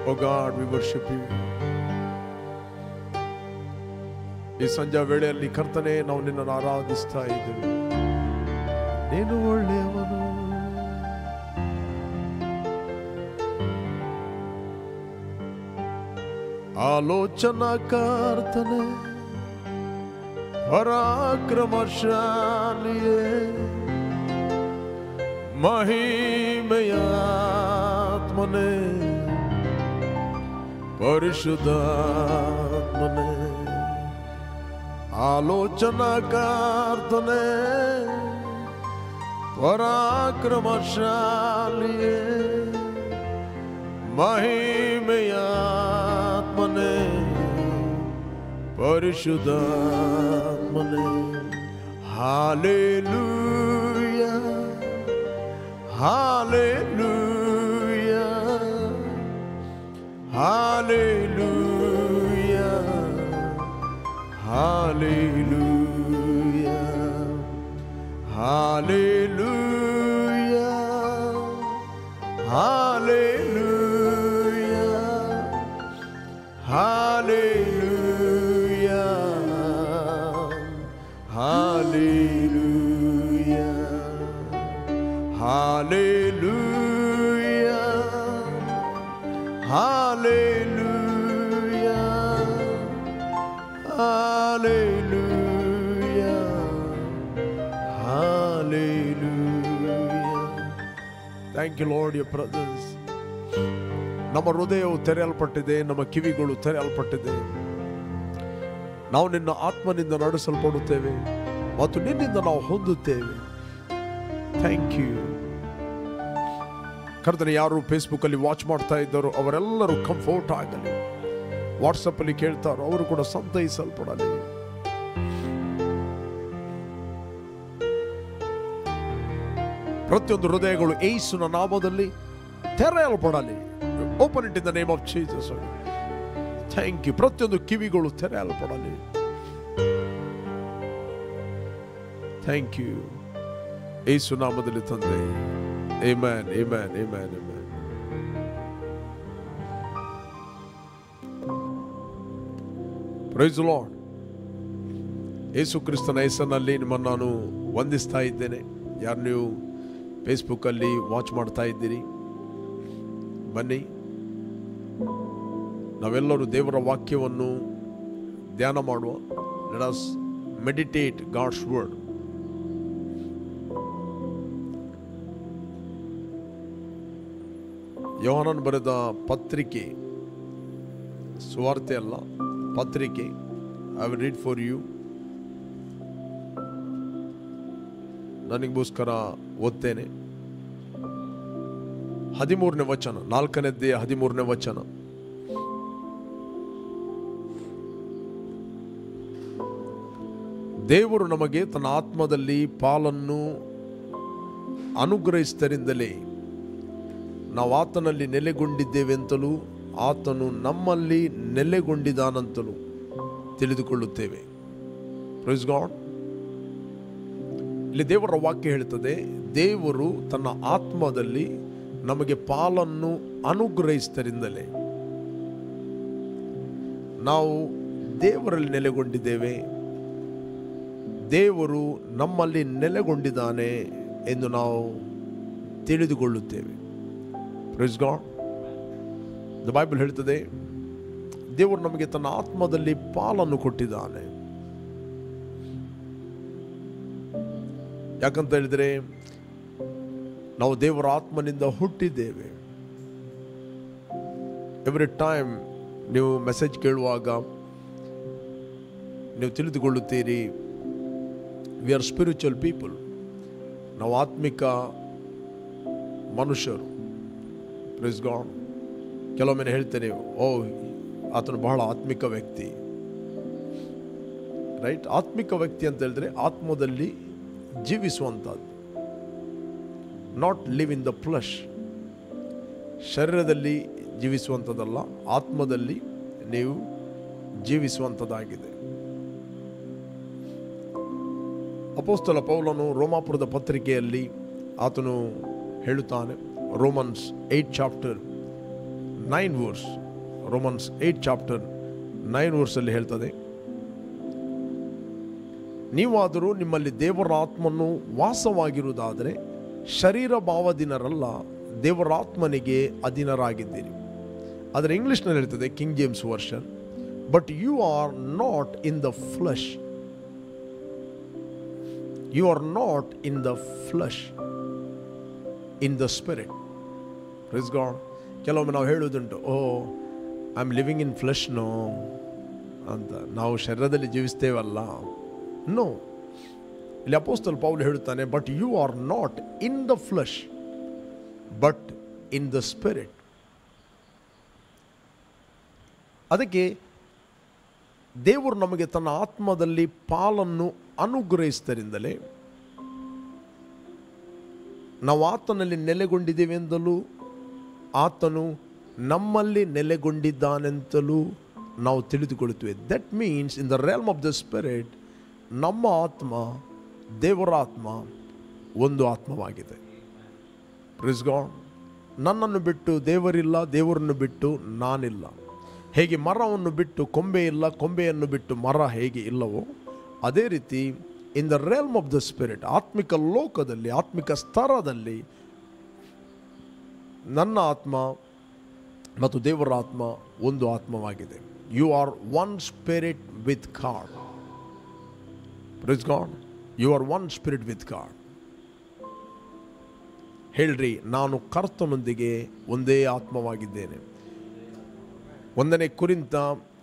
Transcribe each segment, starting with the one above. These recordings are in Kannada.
O God we worship you ಈ ಸಂಜೆ ವೇಳೆಯಲ್ಲಿ ಕರ್ತನೆ ನಾವು ನಿನ್ನನ್ನು ಆರಾಧಿಸ್ತಾ ಇದ್ದೇವೆ ನೀನು ಒಳ್ಳೆಯವನು ಆಲೋಚನಾ ಕರ್ತನೆ ಪರಾಕ್ರಮಶಾಲಿಯೇ ಮಹಿಮೆಯಾತ್ಮನೆ ಪರಿಶುದ್ಧಾತ್ಮನೆ ಆಲೋಚನಾಕಾರ್ತನೆ ಪರಾಕ್ರಮಶಾಲಿಯೇ ಮಹಿಮೆಯಾತ್ಮನೆ ಪರಿಶುದ್ಧಾತ್ಮನೆ hallelujah hallelujah hallelujah hallelujah hallelujah hallelujah hallelujah hallelujah hallelujah hallelujah hallelujah hallelujah thank you Lord you brothers ನಮ್ಮ ಹೃದಯವು ತೆರೆಯಲ್ಪಟ್ಟಿದೆ ನಮ್ಮ ಕಿವಿಗಳು ತೆರೆಯಲ್ಪಟ್ಟಿದೆ ನಾವು ನಿನ್ನ ಆತ್ಮನಿಂದ ನಡೆಸಲ್ಪಡುತ್ತೇವೆ ಮತ್ತು ನಿನ್ನಿಂದ ನಾವು ಹೊಂದುತ್ತೇವೆ ಥ್ಯಾಂಕ್ ಯು ಕರ್ತನೆ ಯಾರು ಫೇಸ್ಬುಕ್ಕಲ್ಲಿ ವಾಚ್ ಮಾಡ್ತಾ ಇದ್ದಾರೋ ಅವರೆಲ್ಲರೂ ಕಂಫರ್ಟ್ ಆಗಲಿ ವಾಟ್ಸಪ್ಪಲ್ಲಿ ಕೇಳ್ತಾರೋ ಅವರು ಕೂಡ ಸಂತೈಸಲ್ಪಡಲಿ ಪ್ರತಿಯೊಂದು ಹೃದಯಗಳು ಏಸುನ ನಾಮದಲ್ಲಿ ತೆರೆಯಲ್ಪಡಲಿ open it in the name of Jesus thank you ಪ್ರತಿಯೊಂದು ಕಿವಿಗಳು ತೆರೆಯಲ್ಪಡಲಿ ಥ್ಯಾಂಕ್ ಯು ಏಸು ನಾಮದಲ್ಲಿ ತಂದೆ Amen, amen, amen, amen. Praise Lord ಯೇಸು ಕ್ರಿಸ್ತನ ಹೆಸರಿನಲ್ಲಿ ನಿಮ್ಮನ್ನು ನಾನು ವಂದಿಸ್ತಾ ಇದ್ದೇನೆ ಯಾರು ನೀವು ಫೇಸ್ಬುಕ್ಕಲ್ಲಿ ವಾಚ್ ಮಾಡ್ತಾ ಇದ್ದೀರಿ ಬನ್ನಿ ನಾವೆಲ್ಲರೂ ದೇವರ ವಾಕ್ಯವನ್ನು ಧ್ಯಾನ ಮಾಡುವ let us meditate God's word ಯೋಹನನ್ ಬರೆದ ಪತ್ರಿಕೆ ಸುವಾರ್ತೆ ಅಲ್ಲ ಪತ್ರಿಕೆ I will read for you ನನಗೋಸ್ಕರ ಓದ್ತೇನೆ ಹದಿಮೂರನೇ ವಚನ ನಾಲ್ಕನೇದ್ದೇ ಹದಿಮೂರನೇ ವಚನ ದೇವರು ನಮಗೆ ತನ್ನ ಆತ್ಮದಲ್ಲಿ ಪಾಲನ್ನು ಅನುಗ್ರಹಿಸಿದರಿಂದಲೇ ನಾವು ಆತನಲ್ಲಿ ನೆಲೆಗೊಂಡಿದ್ದೇವೆಂತಲೂ ಆತನು ನಮ್ಮಲ್ಲಿ ನೆಲೆಗೊಂಡಿದ್ದಾನಂತಲೂ ತಿಳಿದುಕೊಳ್ಳುತ್ತೇವೆ ಪ್ರೈಸ್ ಗಾಡ್ ಇಲ್ಲಿ ದೇವರ ವಾಕ್ಯ ಹೇಳ್ತದೆ ದೇವರು ತನ್ನ ಆತ್ಮದಲ್ಲಿ ನಮಗೆ ಪಾಲನ್ನು ಅನುಗ್ರಹಿಸಿದರಿಂದಲೇ ನಾವು ದೇವರಲ್ಲಿ ನೆಲೆಗೊಂಡಿದ್ದೇವೆ ದೇವರು ನಮ್ಮಲ್ಲಿ ನೆಲೆಗೊಂಡಿದ್ದಾನೆ ಎಂದು ನಾವು ತಿಳಿದುಕೊಳ್ಳುತ್ತೇವೆ ಪ್ರೈಸ್ ಗಾಡ್ ದ ಬೈಬಲ್ ಹೇಳ್ತದೆ ದೇವರು ನಮಗೆ ತನ್ನ ಆತ್ಮದಲ್ಲಿ ಪಾಲನ್ನು ಕೊಟ್ಟಿದ್ದಾನೆ ಯಾಕಂತ ಹೇಳಿದರೆ ನಾವು ದೇವರ ಆತ್ಮನಿಂದ ಹುಟ್ಟಿದ್ದೇವೆ ಎವ್ರಿ ಟೈಮ್ ನೀವು ಮೆಸೇಜ್ ಕೇಳುವಾಗ ನೀವು ತಿಳಿದುಕೊಳ್ಳುತ್ತೀರಿ ವಿ ಆರ್ ಸ್ಪಿರಿಚುವಲ್ ಪೀಪಲ್ ನಾವು ಆತ್ಮಿಕ ಮನುಷ್ಯರು ಪ್ಲೀಸ್ ಗಾಡ್ ಕೆಲವೊಮ್ಮೆ ಹೇಳ್ತೇನೆ ಓ ಆತನು ಬಹಳ ಆತ್ಮಿಕ ವ್ಯಕ್ತಿ ರೈಟ್ ಆತ್ಮಿಕ ವ್ಯಕ್ತಿ ಅಂತ ಹೇಳಿದ್ರೆ ಆತ್ಮದಲ್ಲಿ ಜೀವಿಸುವಂಥದ್ದು not live in the flesh ಶರೀರದಲ್ಲಿ ಜೀವಿಸುವಂಥದ್ದಲ್ಲ ಆತ್ಮದಲ್ಲಿ ನೀವು ಜೀವಿಸುವಂಥದ್ದಾಗಿದೆ ಅಪೋಸ್ತಲ ಪೌಲನು ರೋಮಾಪುರದ ಪತ್ರಿಕೆಯಲ್ಲಿ ಆತನು ಹೇಳುತ್ತಾನೆ Romans eight chapter nine verse Romans eight chapter nine ವರ್ಸಲ್ಲಿ ಹೇಳ್ತದೆ ನೀವಾದರೂ ನಿಮ್ಮಲ್ಲಿ ದೇವರ ಆತ್ಮನು ವಾಸವಾಗಿರುವುದಾದರೆ ಶರೀರ ಭಾವದಿನರಲ್ಲ ದೇವರ ಆತ್ಮನಿಗೆ ಅಧೀನರಾಗಿದ್ದೀರಿ ಆದರೆ ಇಂಗ್ಲಿಷ್ನಲ್ಲಿ ಹೇಳ್ತದೆ King James version but you are not in the flesh you are not in the flesh in the spirit praise God ಕೆಲವೊಮ್ಮೆ ನಾವು ಹೇಳುವುದುಂಟು oh I am living in flesh no ಅಂತ ನಾವು ಶರೀರದಲ್ಲಿ ಜೀವಿಸ್ತೇವಲ್ಲ ನೋ ಇಲ್ಲಿ ಅಪೋಸ್ತಲ್ ಪೌಲ್ ಹೇಳುತ್ತಾನೆ but you are not in the flesh but in the spirit ಅದಕ್ಕೆ ದೇವರು ನಮಗೆ ತನ್ನ ಆತ್ಮದಲ್ಲಿ ಪಾಲನ್ನು ಅನುಗ್ರಹಿಸಿದರಿಂದಲೇ ನಾವು ಆತನಲ್ಲಿ ನೆಲೆಗೊಂಡಿದ್ದೇವೆ ಎಂದಲೂ ಆತನು ನಮ್ಮಲ್ಲಿ ನೆಲೆಗೊಂಡಿದ್ದಾನೆಂತಲೂ ನಾವು ತಿಳಿದುಕೊಳ್ಳುತ್ತೇವೆ that means in the realm of the spirit ನಮ್ಮ ಆತ್ಮ ದೇವರ ಆತ್ಮ ಒಂದು ಆತ್ಮವಾಗಿದೆ ಪ್ರಿಸ್ ಗಾಡ್ ನನ್ನನ್ನು ಬಿಟ್ಟು ದೇವರಿಲ್ಲ ದೇವರನ್ನು ಬಿಟ್ಟು ನಾನಿಲ್ಲ ಹೇಗೆ ಮರವನ್ನು ಬಿಟ್ಟು ಕೊಂಬೆ ಇಲ್ಲ ಕೊಂಬೆಯನ್ನು ಬಿಟ್ಟು ಮರ ಹೇಗೆ ಇಲ್ಲವೋ ಅದೇ ರೀತಿ in the realm of the spirit ಆತ್ಮಿಕ ಲೋಕದಲ್ಲಿ ಆತ್ಮಿಕ ಸ್ತರದಲ್ಲಿ ನನ್ನ ಆತ್ಮ ಮತ್ತು ದೇವರ ಆತ್ಮ ಒಂದು ಆತ್ಮವಾಗಿದೆ you are one spirit with God praise God you are one spirit with God ಹೇಳ್ರಿ ನಾನು ಕರ್ತನೊಂದಿಗೆ ಒಂದೇ ಆತ್ಮವಾಗಿದ್ದೇನೆ ಒಂದನೇ ಕುರಿತ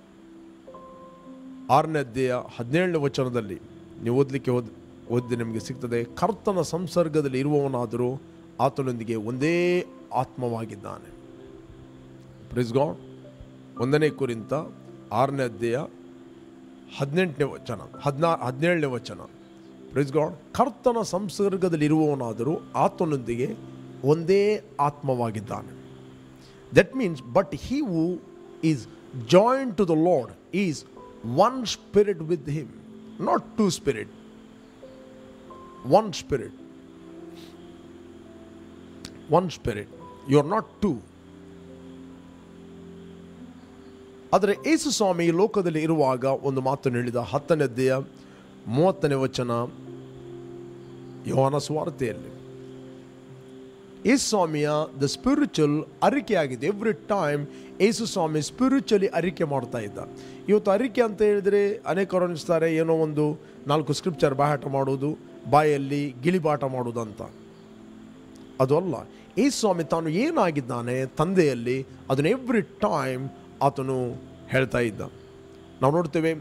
ಆರನೇ ಅಧ್ಯಾಯ ಹದಿನೇಳನೇ ವಚನದಲ್ಲಿ ನೀವು ಓದಲಿಕ್ಕೆ ಓದ್ ಓದಿ ನಿಮಗೆ ಸಿಗ್ತದೆ ಕರ್ತನ ಸಂಸರ್ಗದಲ್ಲಿ ಇರುವವನಾದರೂ ಆತನೊಂದಿಗೆ ಒಂದೇ ಆತ್ಮವಾಗಿದ್ದಾನೆ ಪ್ರಿಸ್ ಗಾಡ್ ಒಂದನೇ ಕುರಿತ ಆರನೇ ಅಧ್ಯಾಯ ಹದಿನೆಂಟನೇ ವಚನ ಹದಿನಾ ಹದಿನೇಳನೇ ವಚನ ಪ್ರಿಸ್ ಗಾಡ್ ಕರ್ತನ ಸಂಸರ್ಗದಲ್ಲಿ ಇರುವವನಾದರೂ ಆತನೊಂದಿಗೆ ಒಂದೇ ಆತ್ಮವಾಗಿದ್ದಾನೆ that means but he who is joined to the Lord is one spirit with him not two spirit one spirit one spirit you are not two ಆದರೆ ಯೇಸು ಸ್ವಾಮಿ ಈ ಲೋಕದಲ್ಲಿ ಇರುವಾಗ ಒಂದು ಮಾತನ್ನು ಹೇಳಿದ ಹತ್ತನೇ ಅಧ್ಯಾಯ ಮೂವತ್ತನೇ ವಚನ ಯೋಹನ ಸ್ವಾರ್ಥೆಯಲ್ಲಿ ಯೇಸು ಸ್ವಾಮಿಯ ದ ಸ್ಪಿರಿಚುವಲ್ ಅರಿಕೆ ಆಗಿದೆ every time Yesu Swami spiritually ಅರಿಕೆ ಮಾಡ್ತಾ ಇದ್ದ ಇವತ್ತು ಅರಿಕೆ ಅಂತ ಹೇಳಿದರೆ ಅನೇಕರು ಅನ್ನಿಸ್ತಾರೆ ಏನೋ ಒಂದು ನಾಲ್ಕು ಸ್ಕ್ರಿಪ್ಚರ್ ಬಾಯಾಟ ಮಾಡೋದು ಬಾಯಲ್ಲಿ ಗಿಳಿಬಾಟ ಮಾಡೋದು ಅಂತ ಅದು ಅಲ್ಲ ಯೇಸು ಸ್ವಾಮಿ ತಾನು ಏನಾಗಿದ್ದಾನೆ ತಂದೆಯಲ್ಲಿ ಅದನ್ನು ಎವ್ರಿ ಟೈಮ್ ಆತನು ಹೇಳ್ತಾ ಇದ್ದ ನಾವು ನೋಡ್ತೇವೆ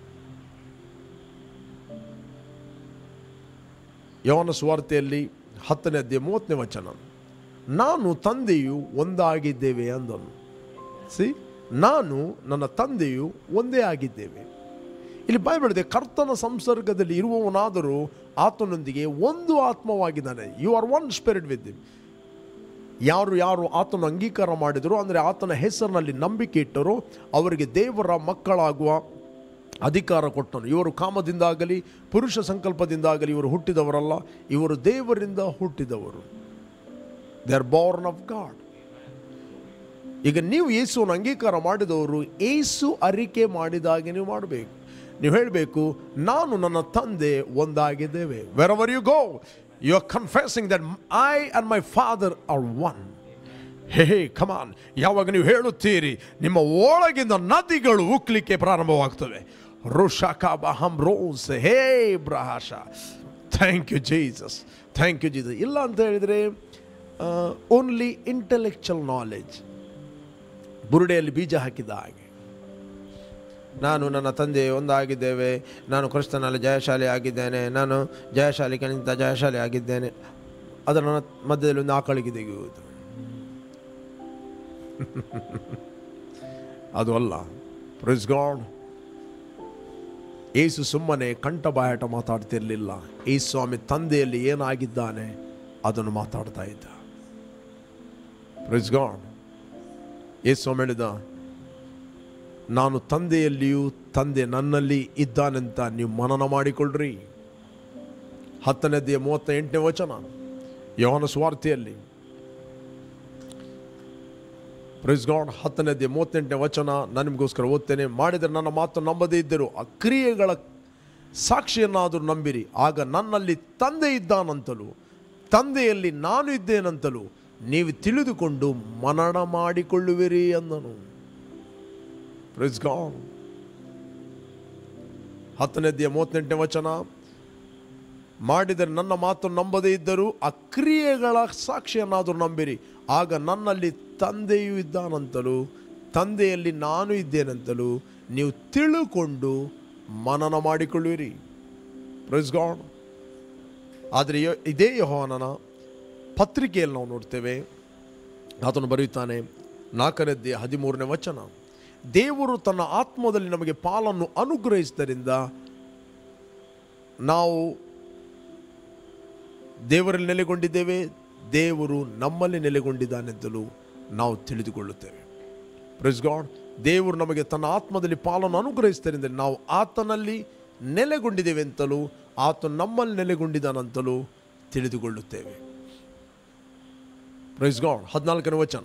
ಯವನ ಸ್ವಾರ್ಥೆಯಲ್ಲಿ ಹತ್ತನೇ ಅಧ್ಯಾಯ ಮೂವತ್ತನೇ ವಚನ ನಾನು ತಂದೆಯು ಒಂದಾಗಿದ್ದೇವೆ ಅಂದನು ಸಿ ನಾನು ನನ್ನ ತಂದೆಯು ಒಂದೇ ಆಗಿದ್ದೇವೆ ಇಲ್ಲಿ ಬಾಯ್ಬಿಡದೆ ಕರ್ತನ ಸಂಸರ್ಗದಲ್ಲಿ ಇರುವವನಾದರೂ ಆತನೊಂದಿಗೆ ಒಂದು ಆತ್ಮವಾಗಿದ್ದಾನೆ you are one spirit with him ಯಾರು ಯಾರು ಆತನ ಅಂಗೀಕಾರ ಮಾಡಿದರೋ ಅಂದರೆ ಆತನ ಹೆಸರಿನಲ್ಲಿ ನಂಬಿಕೆ ಇಟ್ಟರೋ ಅವರಿಗೆ ದೇವರ ಮಕ್ಕಳಾಗುವ ಅಧಿಕಾರ ಕೊಟ್ಟನು ಇವರು ಕಾಮದಿಂದಾಗಲಿ ಪುರುಷ ಸಂಕಲ್ಪದಿಂದಾಗಲಿ ಇವರು ಹುಟ್ಟಿದವರಲ್ಲ ಇವರು ದೇವರಿಂದ ಹುಟ್ಟಿದವರು they are born of God ಈಗ ನೀವು ಯೇಸುವನ್ನು ಅಂಗೀಕಾರ ಮಾಡಿದವರು ಏಸು ಅರಿಕೆ ಮಾಡಿದಾಗೆ ನೀವು ಮಾಡಬೇಕು ನೀವು ಹೇಳಬೇಕು ನಾನು ನನ್ನ ತಂದೆ ಒಂದಾಗಿದ್ದೇವೆ wherever you go you are confessing that I and my father are one hey hey come on ನೀವು ಹೇಳುತ್ತೀರಿ ನಿಮ್ಮ ಒಳಗಿಂದ ನದಿಗಳು ಉಕ್ಲಿಕ್ಕೆ ಪ್ರಾರಂಭವಾಗ್ತವೆ ರುಷಕಾಬಹಂ ರೋಸ್ ಹೇ ಬ್ರಹಾಶ thank you Jesus thank you Jesus ಇಲ್ಲ ಅಂತ ಹೇಳಿದರೆ ಓನ್ಲಿ ಇಂಟೆಲೆಕ್ಚುವಲ್ ನಾಲೆಜ್ ಬುರುಡೆಯಲ್ಲಿ ಬೀಜ ಹಾಕಿದ ಹಾಗೆ ನಾನು ನನ್ನ ತಂದೆ ಒಂದಾಗಿದ್ದೇವೆ ನಾನು ಕ್ರಿಸ್ತನಲ್ಲಿ ಜಯಶಾಲಿ ಆಗಿದ್ದೇನೆ ನಾನು ಜಯಶಾಲಿಗಿಂತ ಜಯಶಾಲಿ ಆಗಿದ್ದೇನೆ ಅದರ ನನ್ನ ಮಧ್ಯದಲ್ಲಿ ಒಂದು ಆಕಳಿಗೆ ತೆಗೆಯುವುದು ಅದು ಅಲ್ಲ ಪ್ರಿಸ್ ಗಾಡ್ ಏಸು ಸುಮ್ಮನೆ ಕಂಠ ಬಾಯಾಟ ಮಾತಾಡ್ತಿರ್ಲಿಲ್ಲ ಈ ಸ್ವಾಮಿ ತಂದೆಯಲ್ಲಿ ಏನಾಗಿದ್ದಾನೆ ಅದನ್ನು ಮಾತಾಡ್ತಾ ಇದ್ದ ಪ್ರಿಸ್ ಗಾಡ್ ಏಸು ಸ್ವಾಮಿ ಹೇಳಿದ ನಾನು ತಂದೆಯಲ್ಲಿಯೂ ತಂದೆ ನನ್ನಲ್ಲಿ ಇದ್ದಾನೆಂತ ನೀವು ಮನನ ಮಾಡಿಕೊಳ್ಳ್ರಿ ಹತ್ತನೇದೆಯ ಮೂವತ್ತ ಎಂಟನೇ ವಚನ ಯೋಹನ ಸ್ವಾರ್ಥಿಯಲ್ಲಿ ಪ್ರೈಸ್ ಗಾಡ್ ಹತ್ತನೇ ಅಧ್ಯಾಯ ಮೂವತ್ತೆಂಟನೇ ವಚನ ನಾನು ನಿಮಗೋಸ್ಕರ ಓದ್ತೇನೆ ಮಾಡಿದರೆ ನನ್ನ ಮಾತು ನಂಬದೇ ಇದ್ದರು ಆ ಕ್ರಿಯೆಗಳ ಸಾಕ್ಷಿಯನ್ನಾದರೂ ನಂಬಿರಿ ಆಗ ನನ್ನಲ್ಲಿ ತಂದೆ ಇದ್ದಾನಂತಲೂ ತಂದೆಯಲ್ಲಿ ನಾನು ಇದ್ದೇನಂತಲೂ ನೀವು ತಿಳಿದುಕೊಂಡು ಮನನ ಮಾಡಿಕೊಳ್ಳುವಿರಿ ಅಂದನು ಪ್ರೈಸ್ ಗಾಡ್ ಹತ್ತನೇ ಅಧ್ಯಾಯ ಮೂವತ್ತೆಂಟನೇ ವಚನ ಮಾಡಿದರೆ ನನ್ನ ಮಾತು ನಂಬದೇ ಇದ್ದರೂ ಆ ಕ್ರಿಯೆಗಳ ಸಾಕ್ಷಿಯನ್ನಾದರೂ ನಂಬಿರಿ ಆಗ ನನ್ನಲ್ಲಿ ತಂದೆಯೂ ಇದ್ದಾನಂತಲೂ ತಂದೆಯಲ್ಲಿ ನಾನು ಇದ್ದೇನಂತಲೂ ನೀವು ತಿಳುಕೊಂಡು ಮನನ ಮಾಡಿಕೊಳ್ಳುವಿರಿ ಪ್ರೈಸ್ ಗಾಡ್ ಆದರೆ ಯೋ- ಇದೇ ಯಹೋವನನ ಪತ್ರಿಕೆಯಲ್ಲಿ ನಾವು ನೋಡ್ತೇವೆ ಆತನು ಬರೆಯುತ್ತಾನೆ ನಾಲ್ಕನೇದ್ದೇ ಹದಿಮೂರನೇ ವಚನ ದೇವರು ತನ್ನ ಆತ್ಮದಲ್ಲಿ ನಮಗೆ ಪಾಲನ್ನು ಅನುಗ್ರಹಿಸಿದ್ದರಿಂದ ನಾವು ದೇವರಲ್ಲಿ ನೆಲೆಗೊಂಡಿದ್ದೇವೆ ದೇವರು ನಮ್ಮಲ್ಲಿ ನೆಲೆಗೊಂಡಿದ್ದಾನೆಂತಲೂ ನಾವು ತಿಳಿದುಕೊಳ್ಳುತ್ತೇವೆ ಪ್ರೆಸ್ ಗಾಡ್ ದೇವರು ನಮಗೆ ತನ್ನ ಆತ್ಮದಲ್ಲಿ ಪಾಲನ್ನು ಅನುಗ್ರಹಿಸಿದ್ದರಿಂದ ನಾವು ಆತನಲ್ಲಿ ನೆಲೆಗೊಂಡಿದ್ದೇವೆ ಅಂತಲೂ ಆತ ನಮ್ಮಲ್ಲಿ ನೆಲೆಗೊಂಡಿದ್ದಾನಂತಲೂ ತಿಳಿದುಕೊಳ್ಳುತ್ತೇವೆ ಪ್ರೈಸ್ ಗಾಡ್ ಹದಿನಾಲ್ಕನೇ ವಚನ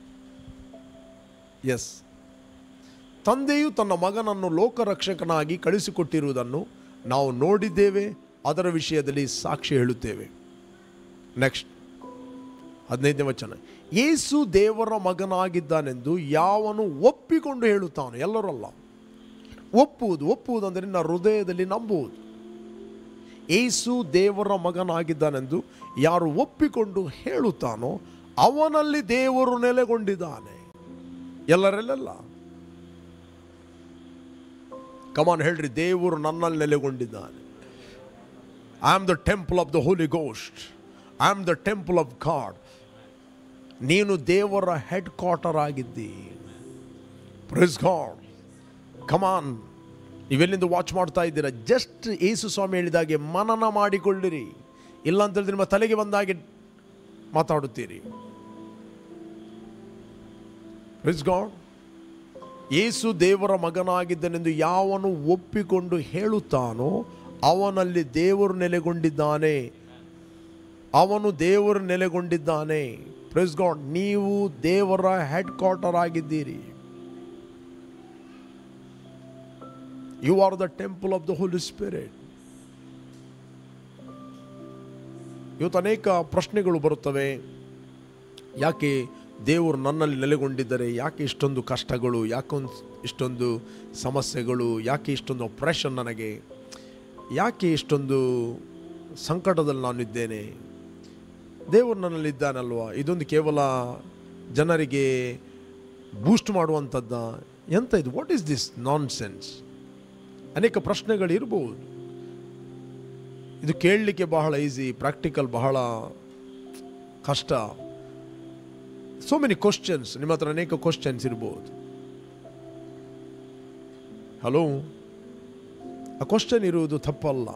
ಎಸ್ ತಂದೆಯು ತನ್ನ ಮಗನನ್ನು ಲೋಕರಕ್ಷಕನಾಗಿ ಕಳಿಸಿಕೊಟ್ಟಿರುವುದನ್ನು ನಾವು ನೋಡಿದ್ದೇವೆ ಅದರ ವಿಷಯದಲ್ಲಿ ಸಾಕ್ಷಿ ಹೇಳುತ್ತೇವೆ ನೆಕ್ಸ್ಟ್ ಹದಿನೈದನೇ ವಚನ ಯೇಸು ದೇವರ ಮಗನಾಗಿದ್ದಾನೆಂದು ಯಾವನು ಒಪ್ಪಿಕೊಂಡು ಹೇಳುತ್ತಾನೆ ಎಲ್ಲರಲ್ಲ ಒಪ್ಪುವುದು ಒಪ್ಪುವುದು ಅಂದರೆ ನಿನ್ನ ಹೃದಯದಲ್ಲಿ ನಂಬುವುದು ಏಸು ದೇವರ ಮಗನಾಗಿದ್ದಾನೆಂದು ಯಾರು ಒಪ್ಪಿಕೊಂಡು ಹೇಳುತ್ತಾನೋ ಅವನಲ್ಲಿ ದೇವರು ನೆಲೆಗೊಂಡಿದ್ದಾನೆ ಎಲ್ಲರಲ್ಲೆಲ್ಲ ಕಮಾನ್ ಹೇಳ್ರಿ ದೇವರು ನನ್ನಲ್ಲಿ ನೆಲೆಗೊಂಡಿದ್ದಾನೆ I am the temple of the Holy Ghost I am the temple of God ನೀನು ದೇವರ ಹೆಡ್ ಕ್ವಾರ್ಟರ್ ಆಗಿದ್ದಿ ಪ್ರೆಸ್ ಗಾಡ್ ಕಮಾನ್ ನೀವೆಲ್ಲಿಂದ ವಾಚ್ ಮಾಡ್ತಾ ಇದ್ದೀರಾ ಜಸ್ಟ್ ಯೇಸು ಸ್ವಾಮಿ ಹೇಳಿದಾಗೆ ಮನನ ಮಾಡಿಕೊಳ್ಳಿರಿ ಇಲ್ಲ ಅಂತ ಹೇಳಿದ್ರೆ ನಿಮ್ಮ ತಲೆಗೆ ಬಂದಾಗೆ ಮಾತಾಡುತ್ತೀರಿ ಪ್ರೆಸ್ ಗಾಡ್ ಯೇಸು ದೇವರ ಮಗನಾಗಿದ್ದನೆಂದು ಯಾವನು ಒಪ್ಪಿಕೊಂಡು ಹೇಳುತ್ತಾನೋ ಅವನಲ್ಲಿ ದೇವರು ನೆಲೆಗೊಂಡಿದ್ದಾನೆ ಅವನು ದೇವರು ನೆಲೆಗೊಂಡಿದ್ದಾನೆ ಪ್ರೆಸ್ ಗಾಡ್ ನೀವು ದೇವರ ಹೆಡ್ ಕ್ವಾರ್ಟರ್ ಆಗಿದ್ದೀರಿ you are the temple of the Holy Spirit ಇವತ್ತು ಅನೇಕ ಪ್ರಶ್ನೆಗಳು ಬರುತ್ತವೆ ಯಾಕೆ ದೇವರು ನನ್ನಲ್ಲಿ ನೆಲೆಗೊಂಡಿದ್ದರೆ ಯಾಕೆ ಇಷ್ಟೊಂದು ಕಷ್ಟಗಳು ಯಾಕೊಂದು ಇಷ್ಟೊಂದು ಸಮಸ್ಯೆಗಳು ಯಾಕೆ ಇಷ್ಟೊಂದು ಆಪ್ರೇಷನ್ ನನಗೆ ಯಾಕೆ ಇಷ್ಟೊಂದು ಸಂಕಟದಲ್ಲಿ ನಾನಿದ್ದೇನೆ ದೇವರು ನನ್ನಲ್ಲಿದ್ದಾನಲ್ವ ಇದೊಂದು ಕೇವಲ ಜನರಿಗೆ ಬೂಸ್ಟ್ ಮಾಡುವಂಥದ್ದ ಎಂತ ಇದು what is this nonsense ಅನೇಕ ಪ್ರಶ್ನೆಗಳು ಇರ್ಬೋದು ಇದು ಕೇಳಲಿಕ್ಕೆ ಬಹಳ ಈಸಿ ಪ್ರಾಕ್ಟಿಕಲ್ ಬಹಳ ಕಷ್ಟ ಸೋ ಮೆನಿ ಕ್ವಶನ್ಸ್ ನಿಮ್ಮ ಹತ್ರ ಅನೇಕ ಕ್ವಶನ್ಸ್ ಇರ್ಬೋದು ಹಲೋ ಆ ಕ್ವಶನ್ ಇರುವುದು ತಪ್ಪಲ್ಲ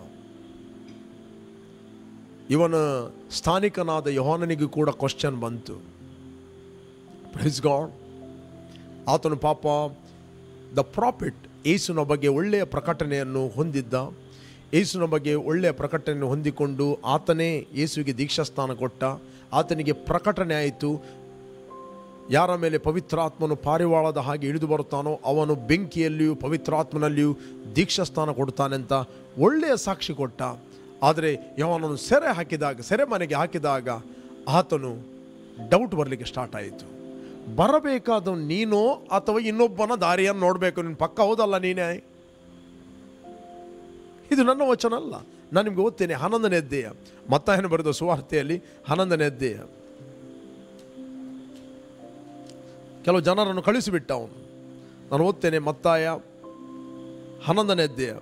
ಇವನ ಸ್ಥಾನಿಕನಾದ ಯೋಹಾನನಿಗೂ ಕೂಡ ಕ್ವಶನ್ ಬಂತು ಪ್ರೈಸ್ ಗಾಡ್ ಆತನು ಪಾಪ ದ ಪ್ರಾಫಿಟ್ ಏಸುನ ಬಗ್ಗೆ ಒಳ್ಳೆಯ ಪ್ರಕಟಣೆಯನ್ನು ಹೊಂದಿದ್ದ ಏಸುನ ಬಗ್ಗೆ ಒಳ್ಳೆಯ ಪ್ರಕಟಣೆಯನ್ನು ಹೊಂದಿಕೊಂಡು ಆತನೇ ಯೇಸುವಿಗೆ ದೀಕ್ಷಾಸ್ಥಾನ ಕೊಟ್ಟ ಆತನಿಗೆ ಪ್ರಕಟಣೆ ಆಯಿತು ಯಾರ ಮೇಲೆ ಪವಿತ್ರಾತ್ಮನು ಪಾರಿವಾಳದ ಹಾಗೆ ಇಳಿದು ಬರುತ್ತಾನೋ ಅವನು ಬೆಂಕಿಯಲ್ಲಿಯೂ ಪವಿತ್ರಾತ್ಮನಲ್ಲಿಯೂ ದೀಕ್ಷಾಸ್ಥಾನ ಕೊಡ್ತಾನೆ ಅಂತ ಒಳ್ಳೆಯ ಸಾಕ್ಷಿ ಕೊಟ್ಟ ಆದರೆ ಯಾವನನ್ನು ಸೆರೆ ಹಾಕಿದಾಗ ಸೆರೆ ಮನೆಗೆ ಹಾಕಿದಾಗ ಆತನು ಡೌಟ್ ಬರಲಿಕ್ಕೆ ಸ್ಟಾರ್ಟ್ ಆಯಿತು ಬರಬೇಕಾದ ನೀನೋ ಅಥವಾ ಇನ್ನೊಬ್ಬನ ದಾರಿಯನ್ನು ನೋಡಬೇಕು ನಿನ್ನ ಪಕ್ಕ ಹೌದಲ್ಲ ನೀನೇ ಇದು ನನ್ನ ವಚನ ಅಲ್ಲ ನಾನು ನಿಮ್ಗೆ ಓದ್ತೇನೆ ಹನ್ನೊಂದನೇ ಅಧ್ಯಾಯ ಮತ್ತಾಯನ ಬರೆದ ಸುವಾರ್ತೆಯಲ್ಲಿ ಹನ್ನೊಂದನೇ ಅಧ್ಯಾಯ ಕೆಲವು ಜನರನ್ನು ಕಳಿಸಿಬಿಟ್ಟ ಅವನು ನಾನು ಓದ್ತೇನೆ ಮತ್ತಾಯ ಹನ್ನೊಂದನೇ ಅಧ್ಯಾಯ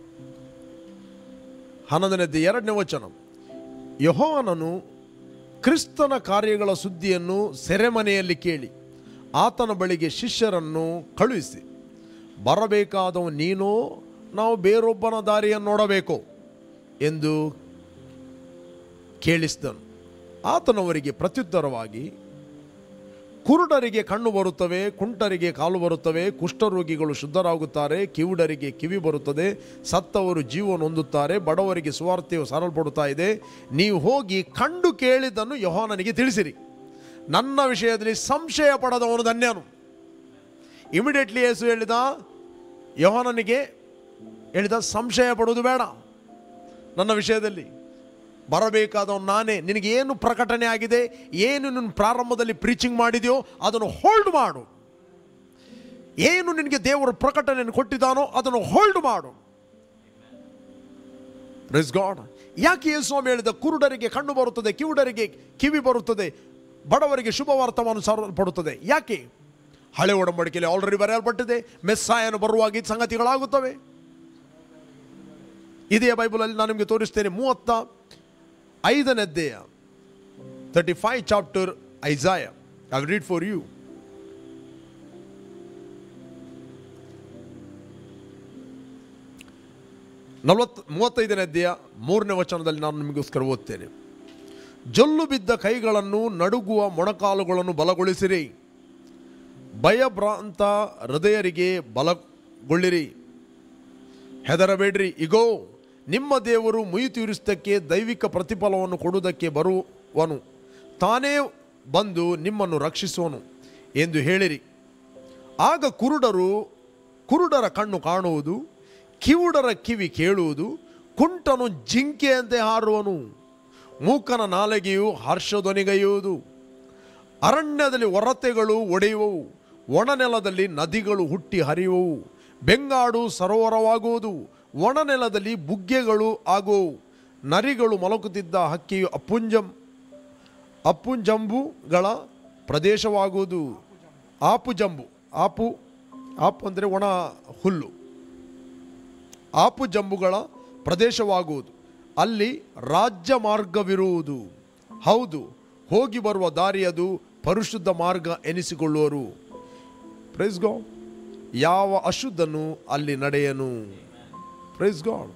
ಹನ್ನೊಂದನೇ ಅಧ್ಯಾಯ ಎರಡನೇ ವಚನ ಯಹೋವನನು ಕ್ರಿಸ್ತನ ಕಾರ್ಯಗಳ ಸುದ್ದಿಯನ್ನು ಸೆರೆಮನೆಯಲ್ಲಿ ಕೇಳಿ ಆತನ ಬಳಿಗೆ ಶಿಷ್ಯರನ್ನು ಕಳುಹಿಸಿ ಬರಬೇಕಾದವ ನೀನೋ ನಾವು ಬೇರೊಬ್ಬನ ದಾರಿಯನ್ನು ನೋಡಬೇಕು ಎಂದು ಕೇಳಿಸಿದನು ಆತನವರಿಗೆ ಪ್ರತ್ಯುತ್ತರವಾಗಿ ಕುರುಡರಿಗೆ ಕಣ್ಣು ಬರುತ್ತವೆ ಕುಂಟರಿಗೆ ಕಾಲು ಬರುತ್ತವೆ ಕುಷ್ಠರೋಗಿಗಳು ಶುದ್ಧರಾಗುತ್ತಾರೆ ಕಿವುಡರಿಗೆ ಕಿವಿ ಬರುತ್ತದೆ ಸತ್ತವರು ಜೀವನ ಹೊಂದುತ್ತಾರೆ ಬಡವರಿಗೆ ಸುವಾರ್ತೆಯು ಸರಲ್ಪಡುತ್ತಾ ಇದೆ ನೀವು ಹೋಗಿ ಕಂಡು ಕೇಳಿದ್ದನ್ನು ಯಹೋನನಿಗೆ ತಿಳಿಸಿರಿ ನನ್ನ ವಿಷಯದಲ್ಲಿ ಸಂಶಯ ಪಡದವನು ಧನ್ಯನು ಇಮಿಡಿಯೇಟ್ಲಿ ಯೇಸು ಹೇಳಿದ ಯೋಹನನಿಗೆ ಹೇಳಿದ ಸಂಶಯ ಪಡುವುದು ಬೇಡ ನನ್ನ ವಿಷಯದಲ್ಲಿ ಬರಬೇಕಾದವನು ನಾನೇ ನಿನಗೆ ಏನು ಪ್ರಕಟಣೆ ಆಗಿದೆ ಏನು ನೀನು ಪ್ರಾರಂಭದಲ್ಲಿ ಪ್ರೀಚಿಂಗ್ ಮಾಡಿದೆಯೋ ಅದನ್ನು ಹೋಲ್ಡ್ ಮಾಡು ಏನು ನಿನಗೆ ದೇವರು ಪ್ರಕಟಣೆಯನ್ನು ಕೊಟ್ಟಿದ್ದಾನೋ ಅದನ್ನು ಹೋಲ್ಡ್ ಮಾಡು ಪ್ರೆಸ್ ಗಾಡ್ ಯಾಕೆ ಯೇಸು ಸ್ವಾಮಿ ಹೇಳಿದ ಕುರುಡರಿಗೆ ಕಣ್ಣು ಬರುತ್ತದೆ ಕಿವುಡರಿಗೆ ಕಿವಿ ಬರುತ್ತದೆ ಬಡವರಿಗೆ ಶುಭ ವರ್ತಮಾನ ಸಾರಲ್ಪಡುತ್ತದೆ ಯಾಕೆ ಹಳೆ ಒಡಂಬಡಿಕೆಯಲ್ಲಿ ಆಲ್ರೆಡಿ ಬರೆಯಲ್ಪಟ್ಟಿದೆ ಮೆಸ್ಸಾಯನು ಬರುವಾಗ ಈ ಸಂಗತಿಗಳಾಗುತ್ತವೆ ಇದೇ ಬೈಬಲಲ್ಲಿ ನಾನು ನಿಮಗೆ ತೋರಿಸ್ತೇನೆ ಮೂವತ್ತ ಐದನೇ ಅಧ್ಯಾಯ thirty five chapter Isaiah I read for you ನಲವತ್ತು ಮೂವತ್ತೈದನೇ ಅಧ್ಯಾಯ ಮೂರನೇ ವಚನದಲ್ಲಿ ನಾನು ನಿಮಗೋಸ್ಕರ ಓದ್ತೇನೆ ಜೊಲ್ಲು ಬಿದ್ದ ಕೈಗಳನ್ನು ನಡುಗುವ ಮೊಣಕಾಲುಗಳನ್ನು ಬಲಗೊಳಿಸಿರಿ ಭಯಭ್ರಾಂತ ಹೃದಯರಿಗೆ ಬಲಗೊಳ್ಳಿರಿ ಹೆದರಬೇಡ್ರಿ ಇಗೋ ನಿಮ್ಮ ದೇವರು ಮುಯಿ ತೀರಿಸುವುದಕ್ಕೆ ದೈವಿಕ ಪ್ರತಿಫಲವನ್ನು ಕೊಡುವುದಕ್ಕೆ ಬರುವನು ತಾನೇ ಬಂದು ನಿಮ್ಮನ್ನು ರಕ್ಷಿಸುವನು ಎಂದು ಹೇಳಿರಿ ಆಗ ಕುರುಡರು ಕುರುಡರ ಕಣ್ಣು ಕಾಣುವುದು ಕಿವುಡರ ಕಿವಿ ಕೇಳುವುದು ಕುಂಟನು ಜಿಂಕೆಯಂತೆ ಹಾರುವನು ಮೂಕನ ನಾಲಗೆಯು ಹರ್ಷಧ್ವನಿಗೈಯುವುದು ಅರಣ್ಯದಲ್ಲಿ ಒರತೆಗಳು ಒಡೆಯುವವು ಒಣನೆಲದಲ್ಲಿ ನದಿಗಳು ಹುಟ್ಟಿ ಹರಿಯುವವು ಬೆಂಗಾಡು ಸರೋವರವಾಗುವುದು ಒಣನೆಲದಲ್ಲಿ ಬುಗ್ಗೆಗಳು ಆಗುವವು ನರಿಗಳು ಮಲಗುತ್ತಿದ್ದ ಹಕ್ಕಿಯು ಅಪ್ಪುಂಜಂ ಅಪ್ಪುಂಜಂಬುಗಳ ಪ್ರದೇಶವಾಗುವುದು ಆಪು ಜಂಬು ಆಪು ಆಪು ಅಂದರೆ ಒಣ ಹುಲ್ಲು ಆಪು ಜಂಬುಗಳ ಪ್ರದೇಶವಾಗುವುದು ಅಲ್ಲಿ ರಾಜ್ಯ ಮಾರ್ಗವಿರುವುದು ಹೌದು ಹೋಗಿ ಬರುವ ದಾರಿಯದು ಪರಿಶುದ್ಧ ಮಾರ್ಗ ಎನಿಸಿಕೊಳ್ಳುವರು ಪ್ರೈಸ್ ಗಾಡ್ ಯಾವ ಅಶುದ್ಧನು ಅಲ್ಲಿ ನಡೆಯನು praise God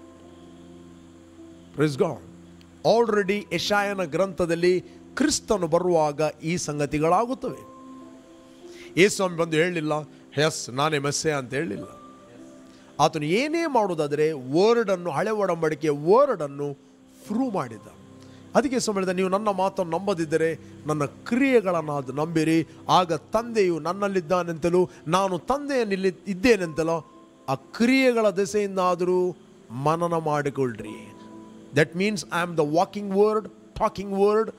praise God already ಯಶಾಯನ ಗ್ರಂಥದಲ್ಲಿ ಕ್ರಿಸ್ತನು ಬರುವಾಗ ಈ ಸಂಗತಿಗಳಾಗುತ್ತವೆ ಯೇಸ್ವಾಮಿ ಬಂದು ಹೇಳಲಿಲ್ಲ ಎಸ್ ನಾನೇ ಮೆಸ್ಸೆ ಅಂತ ಹೇಳಲಿಲ್ಲ ಆತನು ಏನೇ ಮಾಡುವುದಾದರೆ ವರ್ಡನ್ನು ಹಳೆ ಒಡಂಬಡಿಕೆಯ ವರ್ಡನ್ನು ಪ್ರೂವ್ ಮಾಡಿದ ಅದಕ್ಕೆ ಹೇಳಿದ ನೀವು ನನ್ನ ಮಾತನ್ನು ನಂಬದಿದ್ದರೆ ನನ್ನ ಕ್ರಿಯೆಗಳನ್ನು ಅದು ನಂಬಿರಿ ಆಗ ತಂದೆಯು ನನ್ನಲ್ಲಿದ್ದಾನೆಂತಲೂ ನಾನು ತಂದೆಯನ್ನಿಲ್ಲಿ ಇದ್ದೇನೆಂತಲೋ ಆ ಕ್ರಿಯೆಗಳ ದೆಸೆಯಿಂದಾದರೂ ಮನನ ಮಾಡಿಕೊಳ್ಳ್ರಿ that means I am the walking word talking word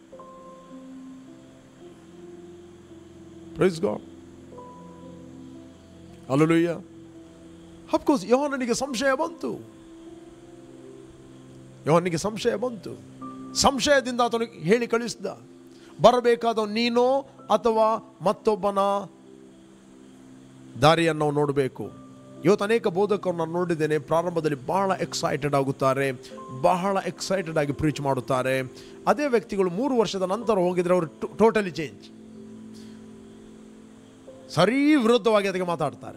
praise God hallelujah of course ಯೋಹನನಿಗೆ ಸಂಶಯ ಬಂತು ಯೋಹನಿಗೆ ಸಂಶಯ ಬಂತು ಸಂಶಯದಿಂದ ಆತನಿಗೆ ಹೇಳಿ ಕಳಿಸಿದ ಬರಬೇಕಾದ ನೀನೋ ಅಥವಾ ಮತ್ತೊಬ್ಬನ ದಾರಿಯನ್ನು ನಾವು ನೋಡಬೇಕು ಇವತ್ತು ಅನೇಕ ಬೋಧಕರು ನಾನು ನೋಡಿದ್ದೇನೆ ಪ್ರಾರಂಭದಲ್ಲಿ ಬಹಳ ಎಕ್ಸೈಟೆಡ್ ಆಗುತ್ತಾರೆ ಬಹಳ ಎಕ್ಸೈಟೆಡ್ ಆಗಿ ಪ್ರೀಚ್ ಮಾಡುತ್ತಾರೆ ಅದೇ ವ್ಯಕ್ತಿಗಳು ಮೂರು ವರ್ಷದ ನಂತರ ಹೋಗಿದ್ರೆ ಅವರು ಟೋಟಲಿ ಚೇಂಜ್ ಸರಿ ವಿರುದ್ಧವಾಗಿ ಅದಕ್ಕೆ ಮಾತಾಡ್ತಾರೆ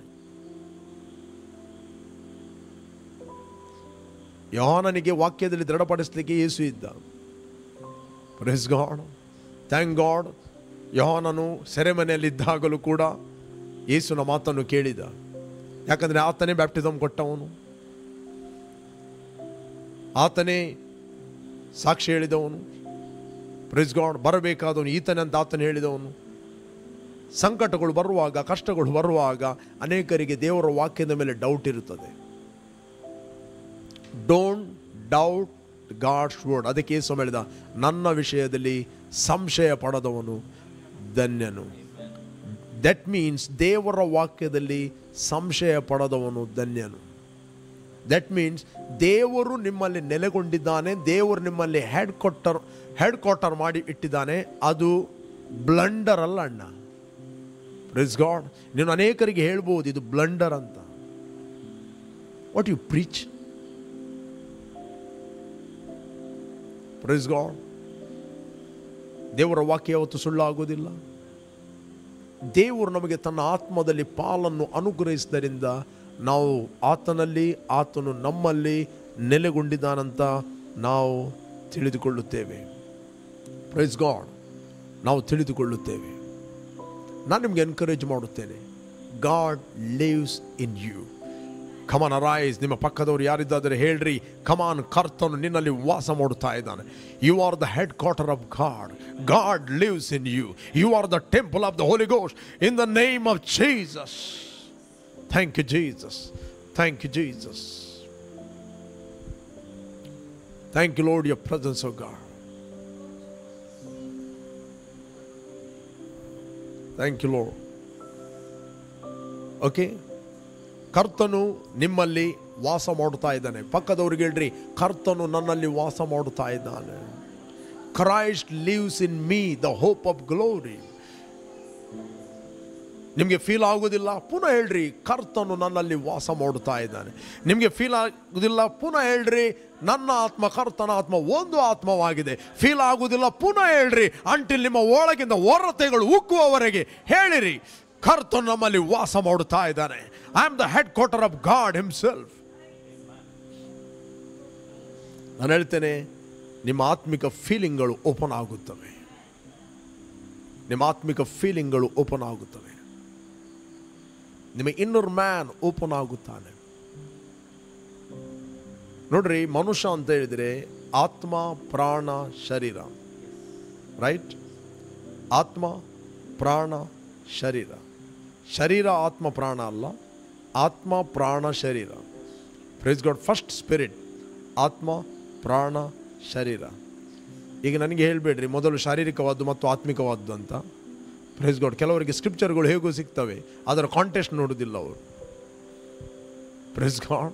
ಯೋಹಾನನಿಗೆ ವಾಕ್ಯದಲ್ಲಿ ದೃಢಪಡಿಸಲಿಕ್ಕೆ ಯೇಸು ಇದ್ದ ಪ್ರೆಸ್ ಗಾಡ್ ಥ್ಯಾಂಕ್ ಗಾಡ್ ಯೋಹಾನನು ಸೆರೆಮನೆಯಲ್ಲಿದ್ದಾಗಲೂ ಕೂಡ ಯೇಸುನ ಮಾತನ್ನು ಕೇಳಿದ ಯಾಕಂದರೆ ಆತನೇ ಬ್ಯಾಪ್ಟಿಸಮ್ ಕೊಟ್ಟವನು ಆತನೇ ಸಾಕ್ಷಿ ಹೇಳಿದವನು ಪ್ರೆಸ್ ಗಾಡ್ ಬರಬೇಕಾದವನು ಈತನೇ ಅಂತ ಆತನು ಹೇಳಿದವನು ಸಂಕಟಗಳು ಬರುವಾಗ ಕಷ್ಟಗಳು ಬರುವಾಗ ಅನೇಕರಿಗೆ ದೇವರ ವಾಕ್ಯದ ಮೇಲೆ ಡೌಟ್ ಇರುತ್ತದೆ ಡೋಂಟ್ ಡೌಟ್ ಗಾಡ್ಸ್ ವರ್ಡ್ ಅದಕ್ಕೆ ಯೇಸು ಹೇಳಿದ ನನ್ನ ವಿಷಯದಲ್ಲಿ ಸಂಶಯ ಪಡೆದವನು ಧನ್ಯನು ದಟ್ ಮೀನ್ಸ್ ದೇವರ ವಾಕ್ಯದಲ್ಲಿ ಸಂಶಯ ಪಡೆದವನು ಧನ್ಯನು ದಟ್ ಮೀನ್ಸ್ ದೇವರು ನಿಮ್ಮಲ್ಲಿ ನೆಲೆಗೊಂಡಿದ್ದಾನೆ ದೇವರು ನಿಮ್ಮಲ್ಲಿ ಹೆಡ್ ಕ್ವಾರ್ಟರ್ ಹೆಡ್ ಕ್ವಾರ್ಟರ್ ಮಾಡಿ ಇಟ್ಟಿದ್ದಾನೆ ಅದು ಬ್ಲಂಡರ್ ಅಲ್ಲ ಅಣ್ಣ ಪ್ರಿಸ್ ಗಾಡ್ ನೀನು ಅನೇಕರಿಗೆ ಹೇಳ್ಬೋದು ಇದು ಬ್ಲಂಡರ್ ಅಂತ what you preach praise God ದೇವರ ವಾಕ್ಯ ಯಾವತ್ತು ಸುಳ್ಳಾಗುವುದಿಲ್ಲ ದೇವರು ನಮಗೆ ತನ್ನ ಆತ್ಮದಲ್ಲಿ ಪಾಲನ್ನು ಅನುಗ್ರಹಿಸಿದ್ದರಿಂದ ನಾವು ಆತನಲ್ಲಿ ಆತನು ನಮ್ಮಲ್ಲಿ ನೆಲೆಗೊಂಡಿದ್ದಾನಂತ ನಾವು ತಿಳಿದುಕೊಳ್ಳುತ್ತೇವೆ ಪ್ರೈಸ್ ಗಾಡ್ ನಾವು ತಿಳಿದುಕೊಳ್ಳುತ್ತೇವೆ ನಾನು ನಿಮಗೆ ಎನ್ಕರೇಜ್ ಮಾಡುತ್ತೇನೆ God lives in you come on arise ನಿಮ್ಮ ಪಕ್ಕದವರು ಯಾರಿದ್ದಾದರೆ ಹೇಳ್ರಿ ಕಮಾನ್ ಕರ್ತನು ನಿನ್ನಲ್ಲಿ ವಾಸ ಮಾಡುತ್ತಾ ಇದ್ದಾನೆ you are the headquarter of God God lives in you you are the temple of the Holy Ghost in the name of Jesus thank you Jesus thank you Jesus thank you Lord your presence of God thank you Lord okay ಕರ್ತನು ನಿಮ್ಮಲ್ಲಿ ವಾಸ ಮಾಡುತ್ತಾ ಇದ್ದಾನೆ ಪಕ್ಕದವ್ರಿಗೆ ಹೇಳ್ರಿ ಕರ್ತನು ನನ್ನಲ್ಲಿ ವಾಸ ಮಾಡುತ್ತಾ ಇದ್ದಾನೆ Christ lives in me the hope of glory ನಿಮಗೆ ಫೀಲ್ ಆಗೋದಿಲ್ಲ ಪುನಃ ಹೇಳ್ರಿ ಕರ್ತನು ನನ್ನಲ್ಲಿ ವಾಸ ಮಾಡುತ್ತಾ ಇದ್ದಾನೆ ನಿಮಗೆ ಫೀಲ್ ಆಗೋದಿಲ್ಲ ಪುನಃ ಹೇಳ್ರಿ ನನ್ನ ಆತ್ಮ ಕರ್ತನ ಆತ್ಮ ಒಂದು ಆತ್ಮವಾಗಿದೆ ಫೀಲ್ ಆಗುವುದಿಲ್ಲ ಪುನಃ ಹೇಳ್ರಿ ಅಂಟಿಲ್ ನಿಮ್ಮ ಒಳಗಿಂದ ಹೊರತೆಗಳು ಉಕ್ಕುವವರೆಗೆ ಹೇಳಿರಿ ಕರ್ತನು ನಮ್ಮಲ್ಲಿ ವಾಸ ಮಾಡುತ್ತಾ ಇದ್ದಾನೆ I am the headquarter of God himself ನಾನು ಹೇಳ್ತೇನೆ ನಿಮ್ಮ ಆತ್ಮಿಕ ಫೀಲಿಂಗ್ಗಳು ಓಪನ್ ಆಗುತ್ತವೆ ನಿಮ್ಮ ಆತ್ಮಿಕ ಫೀಲಿಂಗ್ಗಳು ಓಪನ್ ಆಗುತ್ತವೆ ನಿಮ್ಮ ಇನ್ನರ್ ಮ್ಯಾನ್ ಓಪನ್ ಆಗುತ್ತಾನೆ ನೋಡ್ರಿ ಮನುಷ್ಯ ಅಂತ ಹೇಳಿದರೆ ಆತ್ಮ ಪ್ರಾಣ ಶರೀರ ರೈಟ್ ಆತ್ಮ ಪ್ರಾಣ ಶರೀರ ಶರೀರ ಆತ್ಮ ಪ್ರಾಣ ಅಲ್ಲ ಆತ್ಮ ಪ್ರಾಣ ಶರೀರ ಪ್ರೈಸ್ ಗಾಡ್ ಫಸ್ಟ್ ಸ್ಪಿರಿಟ್ ಆತ್ಮ ಪ್ರಾಣ ಶರೀರ ಈಗ ನನಗೆ ಹೇಳಬೇಡ್ರಿ ಮೊದಲು ಶಾರೀರಿಕವಾದ್ದು ಮತ್ತು ಆತ್ಮಿಕವಾದ್ದು ಅಂತ ಪ್ರೈಸ್ ಗಾಡ್ ಕೆಲವರಿಗೆ ಸ್ಕ್ರಿಪ್ಚರ್ಗಳು ಹೇಗೂ ಸಿಗ್ತವೆ ಅದರ ಕಾಂಟೆಸ್ಟ್ ನೋಡೋದಿಲ್ಲ ಅವರು praise God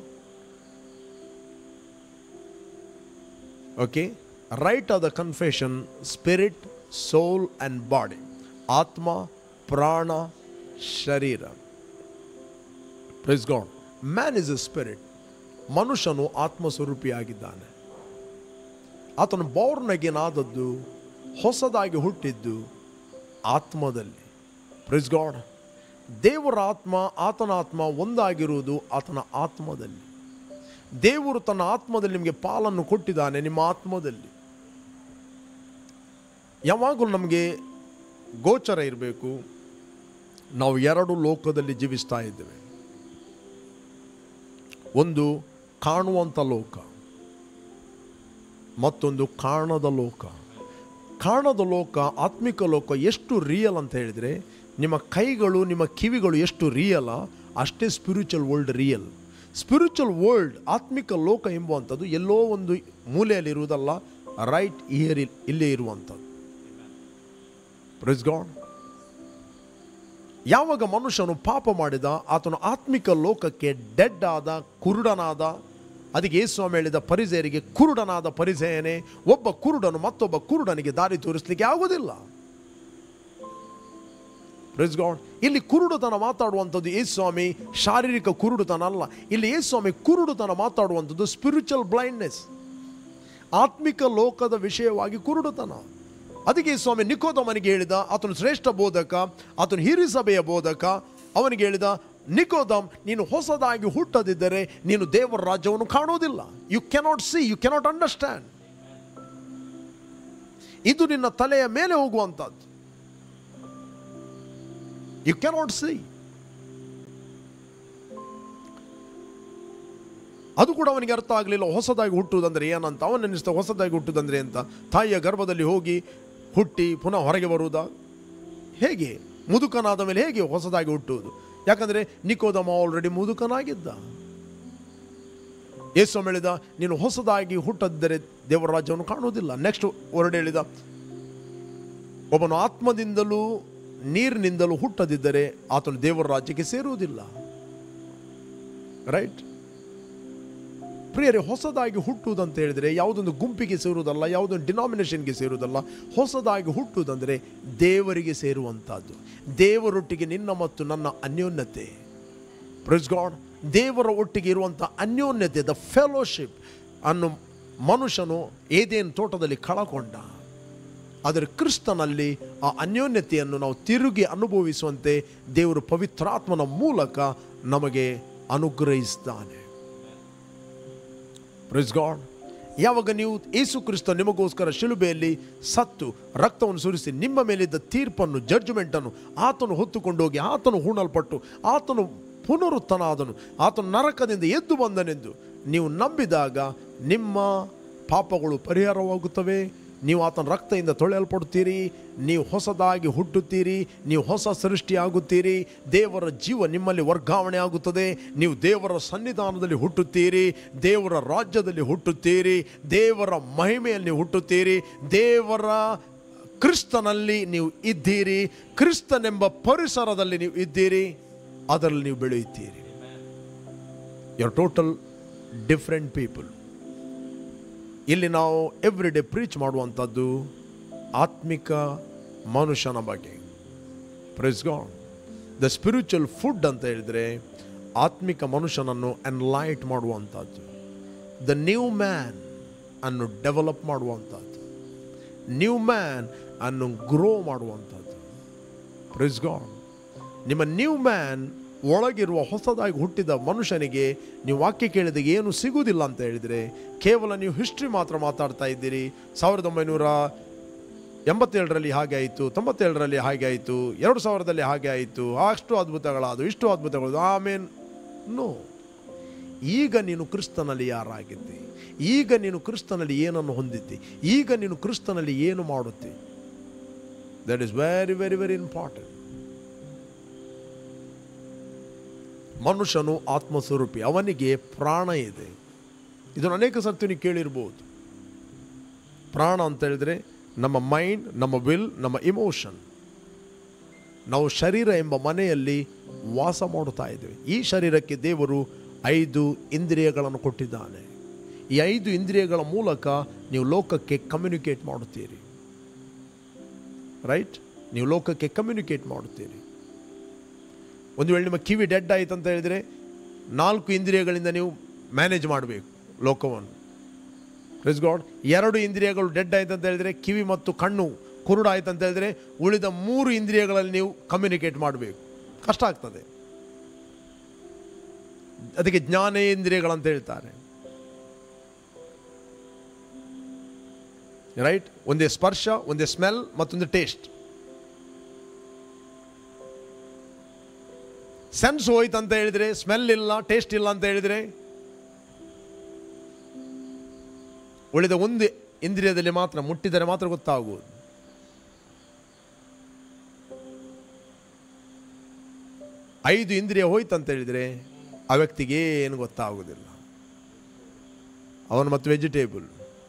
okay right of the confession spirit soul and body ಆತ್ಮ ಪ್ರಾಣ ಶರೀರ praise God man is a spirit ಮನುಷ್ಯನು ಆತ್ಮಸ್ವರೂಪಿಯಾಗಿದ್ದಾನೆ ಆತನು ಬೌರ್ನಗೇನಾದದ್ದು ಹೊಸದಾಗಿ ಹುಟ್ಟಿದ್ದು ಆತ್ಮದಲ್ಲಿ ಪ್ರೈಸ್ ಗಾಡ್ ದೇವರ ಆತ್ಮ ಆತನ ಆತ್ಮ ಒಂದಾಗಿರುವುದು ಆತನ ಆತ್ಮದಲ್ಲಿ ದೇವರು ತನ್ನ ಆತ್ಮದಲ್ಲಿ ನಿಮಗೆ ಪಾಲನ್ನು ಕೊಟ್ಟಿದ್ದಾನೆ ನಿಮ್ಮ ಆತ್ಮದಲ್ಲಿ ಯಾವಾಗಲೂ ನಮಗೆ ಗೋಚರ ಇರಬೇಕು ನಾವು ಎರಡು ಲೋಕದಲ್ಲಿ ಜೀವಿಸ್ತಾ ಇದ್ದೇವೆ ಒಂದು ಕಾಣುವಂಥ ಲೋಕ ಮತ್ತೊಂದು ಕಾಣದ ಲೋಕ ಕಾಣದ ಲೋಕ ಆತ್ಮಿಕ ಲೋಕ ಎಷ್ಟು ರಿಯಲ್ ಅಂತ ಹೇಳಿದರೆ ನಿಮ್ಮ ಕೈಗಳು ನಿಮ್ಮ ಕಿವಿಗಳು ಎಷ್ಟು ರಿಯಲ ಅಷ್ಟೇ spiritual world real spiritual world ಆತ್ಮಿಕ ಲೋಕ ಎಂಬುವಂಥದ್ದು ಎಲ್ಲೋ ಒಂದು ಮೂಲೆಯಲ್ಲಿರುವುದಲ್ಲ ರೈಟ್ ಇಯರ್ ಇಲ್ಲೇ ಇರುವಂಥದ್ದು ಪ್ರೆಸ್ ಗಾಡ್ ಯಾವಾಗ ಮನುಷ್ಯನು ಪಾಪ ಮಾಡಿದ ಆತನು ಆತ್ಮಿಕ ಲೋಕಕ್ಕೆ ಡೆಡ್ ಆದ ಕುರುಡನಾದ ಅದಕ್ಕೆ ಯೇಸ್ವಾಮಿ ಹೇಳಿದ ಪರಿಸೆಯರಿಗೆ ಕುರುಡನಾದ ಪರಿಸೆಯನೇ ಒಬ್ಬ ಕುರುಡನು ಮತ್ತೊಬ್ಬ ಕುರುಡನಿಗೆ ದಾರಿ ತೋರಿಸಲಿಕ್ಕೆ ಆಗುವುದಿಲ್ಲ ಪ್ರೆಸ್ ಗಾಡ್ ಇಲ್ಲಿ ಕುರುಡುತನ ಮಾತಾಡುವಂಥದ್ದು ಯೇಸ್ವಾಮಿ ಶಾರೀರಿಕ ಕುರುಡುತನ ಅಲ್ಲ ಇಲ್ಲಿ ಯೇಸ್ವಾಮಿ ಕುರುಡುತನ ಮಾತಾಡುವಂಥದ್ದು ಸ್ಪಿರಿಚುವಲ್ ಬ್ಲೈಂಡ್ನೆಸ್ ಆತ್ಮಿಕ ಲೋಕದ ವಿಷಯವಾಗಿ ಕುರುಡುತನ ಅದಕ್ಕೆ ಸ್ವಾಮಿ ನಿಕೋದಮನಿಗೆ ಹೇಳಿದ ಆತನು ಶ್ರೇಷ್ಠ ಬೋಧಕ ಆತನು ಹಿರಿ ಸಭೆಯ ಬೋಧಕ ಅವನಿಗೆ ಹೇಳಿದ ನಿಕೋದಮ್ ನೀನು ಹೊಸದಾಗಿ ಹುಟ್ಟದಿದ್ದರೆ ನೀನು ದೇವರ ರಾಜ್ಯವನ್ನು ಕಾಣುವುದಿಲ್ಲ you cannot see you cannot understand ಇದು ನಿನ್ನ ತಲೆಯ ಮೇಲೆ ಹೋಗುವಂಥದ್ದು ಯು ಕೆನಾಟ್ ಸಿ ಅದು ಕೂಡ ಅವನಿಗೆ ಅರ್ಥ ಆಗಲಿಲ್ಲ ಹೊಸದಾಗಿ ಹುಟ್ಟುವುದಂದ್ರೆ ಏನಂತ ಅವನ ಅನ್ನಿಸ್ತಾ ಹೊಸದಾಗಿ ಹುಟ್ಟುವುದಂದ್ರೆ ಅಂತ ತಾಯಿಯ ಗರ್ಭದಲ್ಲಿ ಹೋಗಿ ಹುಟ್ಟಿ ಪುನಃ ಹೊರಗೆ ಬರುವುದಾ ಹೇಗೆ ಮುದುಕನಾದ ಮೇಲೆ ಹೇಗೆ ಹೊಸದಾಗಿ ಹುಟ್ಟುವುದು ಯಾಕಂದರೆ ನಿಕೋದಮ ಆಲ್ರೆಡಿ ಮುದುಕನಾಗಿದ್ದ ಯೇಸು ಹೇಳಿದ ನೀನು ಹೊಸದಾಗಿ ಹುಟ್ಟದಿದ್ದರೆ ದೇವರ ರಾಜ್ಯವನ್ನು ಕಾಣುವುದಿಲ್ಲ ನೆಕ್ಸ್ಟ್ ವರ್ಡ್ ಹೇಳಿದ ಒಬ್ಬನು ಆತ್ಮದಿಂದಲೂ ನೀರಿನಿಂದಲೂ ಹುಟ್ಟದಿದ್ದರೆ ಆತನು ದೇವರ ರಾಜ್ಯಕ್ಕೆ ಸೇರುವುದಿಲ್ಲ ರೈಟ್ ಪ್ರಿಯರೇ ಹೊಸದಾಗಿ ಹುಟ್ಟುವುದಂತ ಹೇಳಿದರೆ ಯಾವುದೊಂದು ಗುಂಪಿಗೆ ಸೇರುವುದಲ್ಲ ಯಾವುದೊಂದು ಡಿನಾಮಿನೇಷನ್ಗೆ ಸೇರುವುದಲ್ಲ ಹೊಸದಾಗಿ ಹುಟ್ಟುವುದಂದರೆ ದೇವರಿಗೆ ಸೇರುವಂಥದ್ದು ದೇವರೊಟ್ಟಿಗೆ ನಿನ್ನ ಮತ್ತು ನನ್ನ ಅನ್ಯೋನ್ಯತೆ ಪ್ರೆಸ್ ಗಾಡ್ ದೇವರ ಒಟ್ಟಿಗೆ ಇರುವಂಥ ಅನ್ಯೋನ್ಯತೆ ದ ಫೆಲೋಶಿಪ್ ಅನ್ನು ಮನುಷ್ಯನು ಏದೇನು ತೋಟದಲ್ಲಿ ಕಳಕೊಂಡ ಆದರೆ ಕ್ರಿಸ್ತನಲ್ಲಿ ಆ ಅನ್ಯೋನ್ಯತೆಯನ್ನು ನಾವು ತಿರುಗಿ ಅನುಭವಿಸುವಂತೆ ದೇವರು ಪವಿತ್ರಾತ್ಮನ ಮೂಲಕ ನಮಗೆ ಅನುಗ್ರಹಿಸ್ತಾನೆ ಪ್ರೆಸ್ ಗಾಡ್ ಯಾವಾಗ ನೀವು ಯೇಸು ಕ್ರಿಸ್ತ ನಿಮಗೋಸ್ಕರ ಶಿಲುಬೆಯಲ್ಲಿ ಸತ್ತು ರಕ್ತವನ್ನು ಸುರಿಸಿ ನಿಮ್ಮ ಮೇಲಿದ್ದ ತೀರ್ಪನ್ನು ಜಡ್ಜ್ಮೆಂಟನ್ನು ಆತನು ಹೊತ್ತುಕೊಂಡು ಹೋಗಿ ಆತನು ಹೂಣಲ್ಪಟ್ಟು ಆತನು ಪುನರುತ್ಥಾನ ಆದನು ಆತನು ನರಕದಿಂದ ಎದ್ದು ಬಂದನೆಂದು ನೀವು ನಂಬಿದಾಗ ನಿಮ್ಮ ಪಾಪಗಳು ಪರಿಹಾರವಾಗುತ್ತವೆ ನೀವು ಆತನ ರಕ್ತದಿಂದ ತೊಳೆಯಲ್ಪಡುತ್ತೀರಿ ನೀವು ಹೊಸದಾಗಿ ಹುಟ್ಟುತ್ತೀರಿ ನೀವು ಹೊಸ ಸೃಷ್ಟಿಯಾಗುತ್ತೀರಿ ದೇವರ ಜೀವ ನಿಮ್ಮಲ್ಲಿ ವರ್ಗಾವಣೆ ಆಗುತ್ತದೆ ನೀವು ದೇವರ ಸನ್ನಿಧಾನದಲ್ಲಿ ಹುಟ್ಟುತ್ತೀರಿ ದೇವರ ರಾಜ್ಯದಲ್ಲಿ ಹುಟ್ಟುತ್ತೀರಿ ದೇವರ ಮಹಿಮೆಯಲ್ಲಿ ಹುಟ್ಟುತ್ತೀರಿ ದೇವರ ಕ್ರಿಸ್ತನಲ್ಲಿ ನೀವು ಇದ್ದೀರಿ ಕ್ರಿಸ್ತನೆಂಬ ಪರಿಸರದಲ್ಲಿ ನೀವು ಇದ್ದೀರಿ ಅದರಲ್ಲಿ ನೀವು ಬೆಳೆಯುತ್ತೀರಿ ಯರ್ ಟೋಟಲ್ ಡಿಫ್ರೆಂಟ್ ಪೀಪಲ್ ಇಲ್ಲಿ ನಾವು ಎವ್ರಿ ಡೇ ಪ್ರೀಚ್ ಮಾಡುವಂಥದ್ದು ಆತ್ಮಿಕ ಮನುಷ್ಯನ ಬಗ್ಗೆ praise God the spiritual food ಅಂತ ಹೇಳಿದರೆ ಆತ್ಮಿಕ ಮನುಷ್ಯನನ್ನು ಎನ್ಲೈಟ್ ಮಾಡುವಂಥದ್ದು ದ ನ್ಯೂ ಮ್ಯಾನ್ ಅನ್ನು ಡೆವಲಪ್ ಮಾಡುವಂಥದ್ದು ನ್ಯೂ ಮ್ಯಾನ್ ಅನ್ನು ಗ್ರೋ ಮಾಡುವಂಥದ್ದು ಪ್ರೈಸ್ ಗಾಡ್ ನಿಮ್ಮ ನ್ಯೂ ಮ್ಯಾನ್ ಒಳಗಿರುವ ಹೊಸದಾಗಿ ಹುಟ್ಟಿದ ಮನುಷ್ಯನಿಗೆ ನೀವು ವಾಕ್ಯ ಕೇಳಿದಾಗ ಏನು ಸಿಗುವುದಿಲ್ಲ ಅಂತ ಹೇಳಿದರೆ ಕೇವಲ ನೀವು ಹಿಸ್ಟ್ರಿ ಮಾತ್ರ ಮಾತಾಡ್ತಾ ಇದ್ದೀರಿ ಸಾವಿರದ ಒಂಬೈನೂರ ಎಂಬತ್ತೇಳರಲ್ಲಿ ಹಾಗೆ ಆಯಿತು ತೊಂಬತ್ತೇಳರಲ್ಲಿ ಹಾಗೆ ಆಯಿತು ಎರಡು ಸಾವಿರದಲ್ಲಿ ಹಾಗೆ ಆಯಿತು ಅಷ್ಟು ಅದ್ಭುತಗಳಾದವು ಇಷ್ಟು ಅದ್ಭುತಗಳು ಆಮೇನ್ ನೋ ಈಗ ನೀನು ಕ್ರಿಸ್ತನಲ್ಲಿ ಯಾರಾಗಿದ್ದಿ ಈಗ ನೀನು ಕ್ರಿಸ್ತನಲ್ಲಿ ಏನನ್ನು ಹೊಂದಿದ್ದಿ ಈಗ ನೀನು ಕ್ರಿಸ್ತನಲ್ಲಿ ಏನು ಮಾಡುತ್ತಿ that is very very very important ಮನುಷ್ಯನು ಆತ್ಮಸ್ವರೂಪಿ ಅವನಿಗೆ ಪ್ರಾಣ ಇದೆ ಇದನ್ನು ಅನೇಕ ಸರ್ತಿ ನೀವು ಕೇಳಿರ್ಬೋದು ಪ್ರಾಣ ಅಂತ ಹೇಳಿದ್ರೆ ನಮ್ಮ ಮೈಂಡ್ ನಮ್ಮ ವಿಲ್ ನಮ್ಮ ಇಮೋಷನ್ ನಾವು ಶರೀರ ಎಂಬ ಮನೆಯಲ್ಲಿ ವಾಸ ಮಾಡುತ್ತಾ ಇದ್ದೇವೆ ಈ ಶರೀರಕ್ಕೆ ದೇವರು ಐದು ಇಂದ್ರಿಯಗಳನ್ನು ಕೊಟ್ಟಿದ್ದಾನೆ ಈ ಐದು ಇಂದ್ರಿಯಗಳ ಮೂಲಕ ನೀವು ಲೋಕಕ್ಕೆ ಕಮ್ಯುನಿಕೇಟ್ ಮಾಡುತ್ತೀರಿ ರೈಟ್ ನೀವು ಲೋಕಕ್ಕೆ ಕಮ್ಯುನಿಕೇಟ್ ಮಾಡುತ್ತೀರಿ ಒಂದು ವೇಳೆ ನಿಮ್ಮ ಕಿವಿ ಡೆಡ್ ಆಯಿತು ಅಂತ ಹೇಳಿದರೆ ನಾಲ್ಕು ಇಂದ್ರಿಯಗಳಿಂದ ನೀವು ಮ್ಯಾನೇಜ್ ಮಾಡಬೇಕು ಲೋಕವನ್ನು ಪ್ರೆಸ್ ಗಾಡ್ ಎರಡು ಇಂದ್ರಿಯಗಳು ಡೆಡ್ ಆಯ್ತು ಅಂತ ಹೇಳಿದರೆ ಕಿವಿ ಮತ್ತು ಕಣ್ಣು ಕುರುಡಾಯ್ತು ಅಂತ ಹೇಳಿದರೆ ಉಳಿದ ಮೂರು ಇಂದ್ರಿಯಗಳಲ್ಲಿ ನೀವು ಕಮ್ಯುನಿಕೇಟ್ ಮಾಡಬೇಕು ಕಷ್ಟ ಆಗ್ತದೆ ಅದಕ್ಕೆ ಜ್ಞಾನೇಂದ್ರಿಯಗಳಂತ ಹೇಳ್ತಾರೆ ರೈಟ್ ಒಂದೇ ಸ್ಪರ್ಶ ಒಂದೇ ಸ್ಮೆಲ್ ಮತ್ತೊಂದು ಟೇಸ್ಟ್ ಸೆನ್ಸ್ ಹೋಯ್ತು ಅಂತ ಹೇಳಿದ್ರೆ ಸ್ಮೆಲ್ ಇಲ್ಲ ಟೇಸ್ಟ್ ಇಲ್ಲ ಅಂತ ಹೇಳಿದ್ರೆ ಉಳಿದ ಒಂದು ಇಂದ್ರಿಯದಲ್ಲಿ ಮಾತ್ರ ಮುಟ್ಟಿದರೆ ಮಾತ್ರ ಗೊತ್ತಾಗುವುದು ಐದು ಇಂದ್ರಿಯ ಹೋಯ್ತು ಅಂತ ಹೇಳಿದ್ರೆ ಆ ವ್ಯಕ್ತಿಗೆ ಏನು ಗೊತ್ತಾಗುವುದಿಲ್ಲ ಅವನು ಮತ್ತು ವೆಜಿಟೇಬಲ್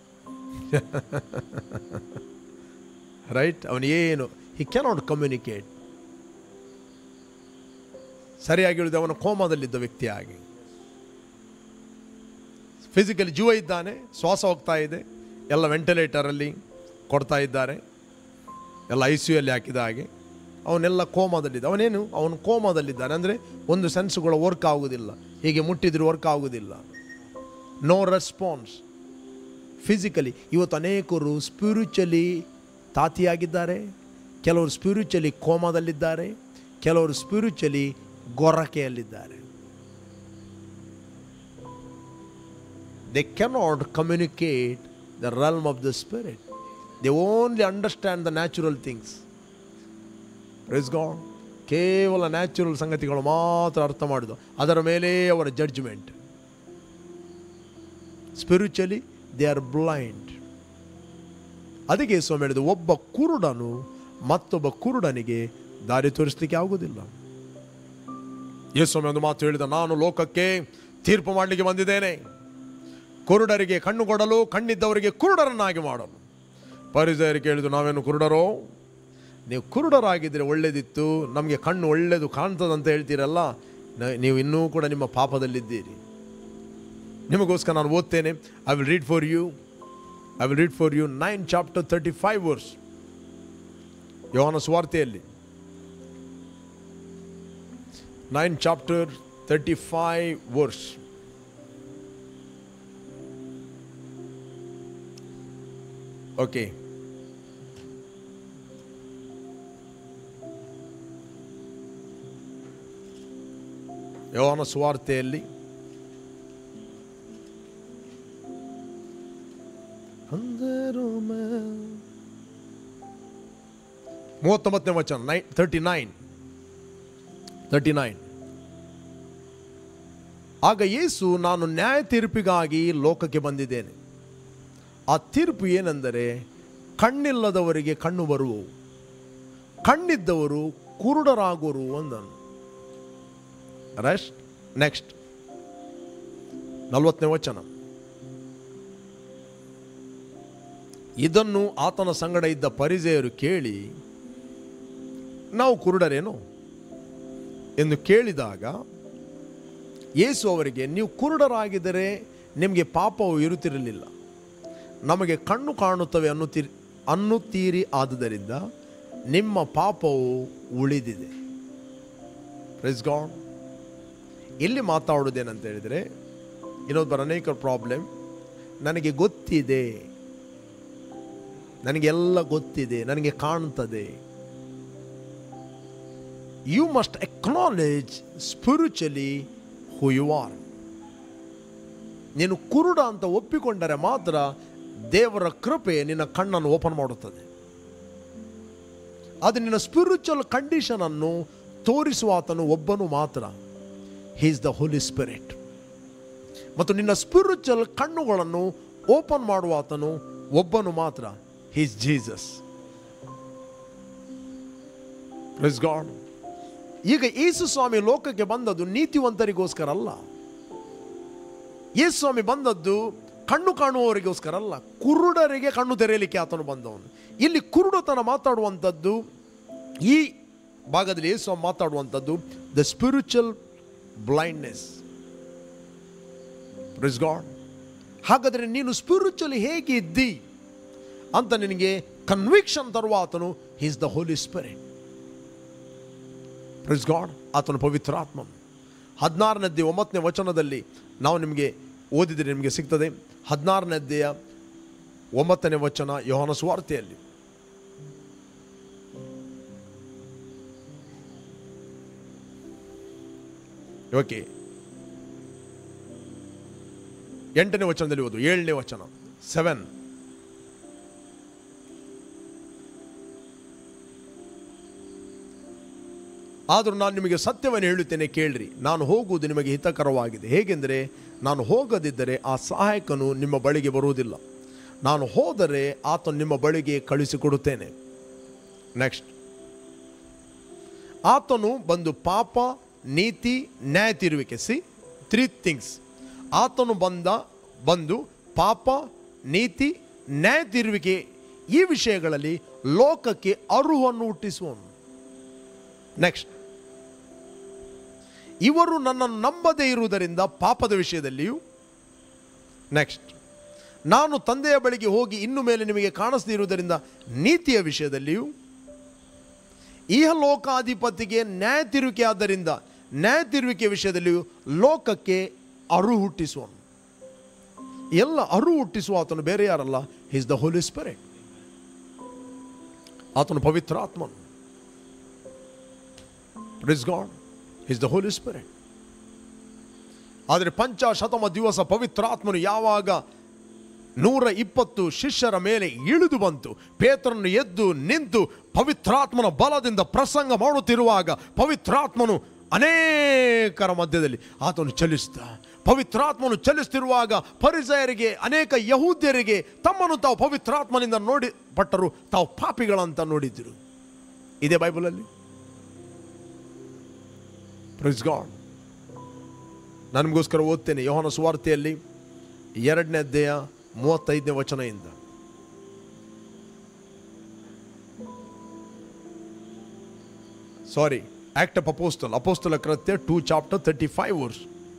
ರೈಟ್ ಅವನಿಗೇನು ಹಿ ಕ್ಯಾನಾಟ್ ಕಮ್ಯುನಿಕೇಟ್ ಸರಿಯಾಗಿ ಹೇಳಿದ ಅವನ ಕೋಮದಲ್ಲಿದ್ದ ವ್ಯಕ್ತಿಯಾಗಿ ಫಿಸಿಕಲಿ ಜೀವ ಇದ್ದಾನೆ ಶ್ವಾಸ ಹೋಗ್ತಾ ಇದೆ ಎಲ್ಲ ವೆಂಟಿಲೇಟರಲ್ಲಿ ಕೊಡ್ತಾ ಇದ್ದಾರೆ ಎಲ್ಲ ಐ ಸಿ ಯಲ್ಲಿ ಹಾಕಿದ ಹಾಗೆ ಅವನೆಲ್ಲ ಕೋಮದಲ್ಲಿದ್ದ ಅವನೇನು ಅವನು ಕೋಮದಲ್ಲಿದ್ದಾನೆ ಅಂದರೆ ಒಂದು ಸೆನ್ಸ್ಗಳು ವರ್ಕ್ ಆಗುವುದಿಲ್ಲ ಹೀಗೆ ಮುಟ್ಟಿದ್ರು ವರ್ಕ್ ಆಗುವುದಿಲ್ಲ ನೋ ರೆಸ್ಪಾನ್ಸ್ ಫಿಸಿಕಲಿ ಇವತ್ತು ಅನೇಕರು ಸ್ಪಿರಿಚುಲಿ ತಾತಿಯಾಗಿದ್ದಾರೆ ಕೆಲವರು ಸ್ಪಿರಿಚುಲಿ ಕೋಮದಲ್ಲಿದ್ದಾರೆ ಕೆಲವರು ಸ್ಪಿರಿಚುಲಿ ಗೊರಕೆಯಲ್ಲಿದ್ದಾರೆ they cannot communicate the realm of the spirit they only understand the natural things praise God ಕೇವಲ ನ್ಯಾಚುರಲ್ ಸಂಗತಿಗಳು ಮಾತ್ರ ಅರ್ಥ ಮಾಡಿದ್ದು ಅದರ ಮೇಲೆ ಅವರ judgement spiritually they are blind ಅದಕ್ಕೆ ಸ್ವಾಮಿ ಹೇಳಿದ ಒಬ್ಬ ಕುರುಡನು ಮತ್ತೊಬ್ಬ ಕುರುಡನಿಗೆ ದಾರಿ ತೋರಿಸ್ಲಿಕ್ಕೆ ಆಗುವುದಿಲ್ಲ ಯೇಸ್ವಾಮಿ ಒಂದು ಮಾತು ಹೇಳಿದ ನಾನು ಲೋಕಕ್ಕೆ ತೀರ್ಪು ಮಾಡಲಿಕ್ಕೆ ಬಂದಿದ್ದೇನೆ ಕುರುಡರಿಗೆ ಕಣ್ಣು ಕೊಡಲು ಕಣ್ಣಿದ್ದವರಿಗೆ ಕುರುಡರನ್ನಾಗಿ ಮಾಡಲು ಪರಿಸರಿಗೆ ಹೇಳಿದು ನಾವೇನು ಕುರುಡರೋ ನೀವು ಕುರುಡರಾಗಿದ್ದರೆ ಒಳ್ಳೇದಿತ್ತು ನಮಗೆ ಕಣ್ಣು ಒಳ್ಳೆಯದು ಕಾಣ್ತದಂತ ಹೇಳ್ತೀರಲ್ಲ ನ- ನೀವು ಇನ್ನೂ ಕೂಡ ನಿಮ್ಮ ಪಾಪದಲ್ಲಿದ್ದೀರಿ ನಿಮಗೋಸ್ಕರ ನಾನು ಓದ್ತೇನೆ I will read for you I will read for you nine chapter thirty five verse ಯೋಹನ ಸ್ವಾರ್ಥೆಯಲ್ಲಿ nine chapter thirty five verse okay ಯೋಹನ ಸ್ವಾರ್ಥೆಯಲ್ಲಿ ಅಂದರು ಮೂವತ್ತೊಂಬತ್ತನೇ ವಚನ ನೈ ತರ್ಟಿ ನೈನ್ ತರ್ಟಿ ನೈನ್ ಆಗ ಯೇಸು ನಾನು ನ್ಯಾಯ ತೀರ್ಪಿಗಾಗಿ ಲೋಕಕ್ಕೆ ಬಂದಿದ್ದೇನೆ ಆ ತೀರ್ಪು ಏನೆಂದರೆ ಕಣ್ಣಿಲ್ಲದವರಿಗೆ ಕಣ್ಣು ಬರುವವು ಕಣ್ಣಿದ್ದವರು ಕುರುಡರಾಗುವರು ಅಂದನು ರೆಸ್ಟ್ ನೆಕ್ಸ್ಟ್ ನಲವತ್ತನೇ ವಚನ ಇದನ್ನು ಆತನ ಸಂಗಡ ಇದ್ದ ಪರಿಚಯರು ಕೇಳಿ ನಾವು ಕುರುಡರೇನು ಎಂದು ಕೇಳಿದಾಗ ಯೇಸು ಅವರಿಗೆ ನೀವು ಕುರುಡರಾಗಿದ್ದರೆ ನಿಮಗೆ ಪಾಪವು ಇರುತ್ತಿರಲಿಲ್ಲ ನಮಗೆ ಕಣ್ಣು ಕಾಣುತ್ತವೆ ಅನ್ನುತ್ತೀರಿ ಅನ್ನುತ್ತೀರಿ ಆದುದರಿಂದ ನಿಮ್ಮ ಪಾಪವು ಉಳಿದಿದೆ ಪ್ರೆಸ್ ಗಾಡ್ ಇಲ್ಲಿ ಮಾತಾಡೋದೇನಂತ ಹೇಳಿದರೆ ಇನ್ನೊಬ್ಬರ ಅನೇಕ ಪ್ರಾಬ್ಲಮ್ ನನಗೆ ಗೊತ್ತಿದೆ ನನಗೆಲ್ಲ ಗೊತ್ತಿದೆ ನನಗೆ ಕಾಣ್ತದೆ you must acknowledge spiritually who you are ನೀನು ಕುರುಡ ಅಂತ ಒಪ್ಪಿಕೊಂಡರೆ ಮಾತ್ರ ದೇವರ ಕೃಪೆ ನಿನ್ನ ಕಣ್ಣನ್ನು ಓಪನ್ ಮಾಡುತ್ತದೆ ಅದು ನಿನ್ನ ಸ್ಪಿರಿಚುವಲ್ ಕಂಡೀಷನ್ ಅನ್ನು ತೋರಿಸುವ ಆತನು ಒಬ್ಬನು ಮಾತ್ರ ಹೀಸ್ ದ ಹೋಲಿ ಸ್ಪಿರಿಟ್ ಮತ್ತು ನಿನ್ನ ಸ್ಪಿರಿಚುವಲ್ ಕಣ್ಣುಗಳನ್ನು ಓಪನ್ ಮಾಡುವ ಆತನು ಒಬ್ಬನು ಮಾತ್ರ ಹೀಸ್ ಜೀಸಸ್ ಪ್ರೆಸ್ ಗಾಡ್ ಈಗ ಯೇಸು ಸ್ವಾಮಿ ಲೋಕಕ್ಕೆ ಬಂದದ್ದು ನೀತಿವಂತರಿಗೋಸ್ಕರ ಅಲ್ಲ ಯೇಸು ಸ್ವಾಮಿ ಬಂದದ್ದು ಕಣ್ಣು ಕಾಣುವವರಿಗೋಸ್ಕರ ಅಲ್ಲ ಕುರುಡರಿಗೆ ಕಣ್ಣು ತೆರೆಯಲಿಕ್ಕೆ ಆತನು ಬಂದವನು ಇಲ್ಲಿ ಕುರುಡತನ ಮಾತಾಡುವಂಥದ್ದು ಈ ಭಾಗದಲ್ಲಿ ಯೇಸು ಸ್ವಾಮಿ ಮಾತಾಡುವಂಥದ್ದು the spiritual blindness praise God ಹಾಗಾದರೆ ನೀನು ಸ್ಪಿರಿಚುವಲಿ ಹೇಗೆ ಇದ್ದಿ ಅಂತ ನಿನಗೆ ಕನ್ವಿಕ್ಷನ್ ತರುವ ಆತನು is the Holy Spirit praise God ಆತನು ಪವಿತ್ರಾತ್ಮ ಹದಿನಾರನೇದ್ದೇ ಒಂಬತ್ತನೇ ವಚನದಲ್ಲಿ ನಾವು ನಿಮಗೆ ಓದಿದರೆ ನಿಮಗೆ ಸಿಗ್ತದೆ ಹದಿನಾರನೇದ್ದೆಯ ಒಂಬತ್ತನೇ ವಚನ ಯೋಹನ ಸುವಾರ್ತೆಯಲ್ಲಿ ಓಕೆ ಎಂಟನೇ ವಚನದಲ್ಲಿ ಓದು ಏಳನೇ ವಚನ ಸೆವೆನ್ ಆದರೂ ನಾನು ನಿಮಗೆ ಸತ್ಯವನ್ನು ಹೇಳುತ್ತೇನೆ ಕೇಳ್ರಿ ನಾನು ಹೋಗುವುದು ನಿಮಗೆ ಹಿತಕರವಾಗಿದೆ ಹೇಗೆಂದರೆ ನಾನು ಹೋಗದಿದ್ದರೆ ಆ ಸಹಾಯಕನು ನಿಮ್ಮ ಬಳಿಗೆ ಬರುವುದಿಲ್ಲ ನಾನು ಹೋದರೆ ಆತನು ನಿಮ್ಮ ಬಳಿಗೆ ಕಳಿಸಿಕೊಡುತ್ತೇನೆ ನೆಕ್ಸ್ಟ್ ಆತನು ಬಂದು ಪಾಪ ನೀತಿ ನ್ಯಾಯ ತೀರುವಿಕೆ ಸಿ ತ್ರೀ ಥಿಂಗ್ಸ್ ಆತನು ಬಂದ ಬಂದು ಪಾಪ ನೀತಿ ನ್ಯಾಯ ತೀರುವಿಕೆ ಈ ವಿಷಯಗಳಲ್ಲಿ ಲೋಕಕ್ಕೆ ಅರುವನ್ನು ಹುಟ್ಟಿಸುವನು ನೆಕ್ಸ್ಟ್ ಇವರು ನನ್ನನ್ನು ನಂಬದೇ ಇರುವುದರಿಂದ ಪಾಪದ ವಿಷಯದಲ್ಲಿಯೂ ನೆಕ್ಸ್ಟ್ ನಾನು ತಂದೆಯ ಬಳಿಗೆ ಹೋಗಿ ಇನ್ನು ಮೇಲೆ ನಿಮಗೆ ಕಾಣಿಸದೇ ಇರುವುದರಿಂದ ನೀತಿಯ ವಿಷಯದಲ್ಲಿಯೂ ಇಹಲೋಕಾಧಿಪತಿಗೆ ನ್ಯಾಯ ತಿರುವಿಕೆ ಆದ್ದರಿಂದ ನ್ಯಾಯ ತಿರುವಿಕೆ ವಿಷಯದಲ್ಲಿಯೂ ಲೋಕಕ್ಕೆ ಅರು ಹುಟ್ಟಿಸುವನು ಎಲ್ಲ ಅರು ಹುಟ್ಟಿಸುವ ಆತನು ಬೇರೆ ಯಾರಲ್ಲ ಈಸ್ ದ ಹೋಲಿ ಸ್ಪಿರಿಟ್ ಆತನು ಪವಿತ್ರ ಆತ್ಮನು praise God is the Holy Spirit ಆದರೆ ಪಂಚಾಶತಮ ದಿವಸ ಪವಿತ್ರಾತ್ಮನು ಯಾವಾಗ ನೂರ ಇಪ್ಪತ್ತು ಶಿಷ್ಯರ ಮೇಲೆ ಇಳಿದು ಬಂತು ಪೇತ್ರನು ಎದ್ದು ನಿಂತು ಪವಿತ್ರಾತ್ಮನ ಬಲದಿಂದ ಪ್ರಸಂಗ ಮಾಡುತ್ತಿರುವಾಗ ಪವಿತ್ರಾತ್ಮನು ಅನೇಕರ ಮಧ್ಯದಲ್ಲಿ ಆತನು ಚಲಿಸಿದ ಪವಿತ್ರಾತ್ಮನು ಚಲಿಸುತ್ತಿರುವಾಗ ಪರಿಸಯರಿಗೆ ಅನೇಕ ಯಹೂದ್ಯರಿಗೆ ತಮ್ಮನ್ನು ತಾವು ಪವಿತ್ರಾತ್ಮನಿಂದ ನೋಡಿ ಪಟ್ಟರು ತಾವು ಪಾಪಿಗಳಂತ ನೋಡಿದ್ದರು ಇದೇ ಬೈಬಲಲ್ಲಿ ಪ್ರಿಸ್ ಗಾಡ್ ನನಗೋಸ್ಕರ ಓದ್ತೇನೆ ಯೋಹನ ಸುವಾರ್ತೆಯಲ್ಲಿ ಎರಡನೇ ಅಧ್ಯಾಯ ಮೂವತ್ತೈದನೇ ವಚನದಿಂದ ಸಾರಿ ಆಕ್ಟ್ ಆಫ್ ಅಪೋಸ್ಟಲ್ ಅಪೋಸ್ತಲ ಕೃತ್ಯ two chapter thirty five verse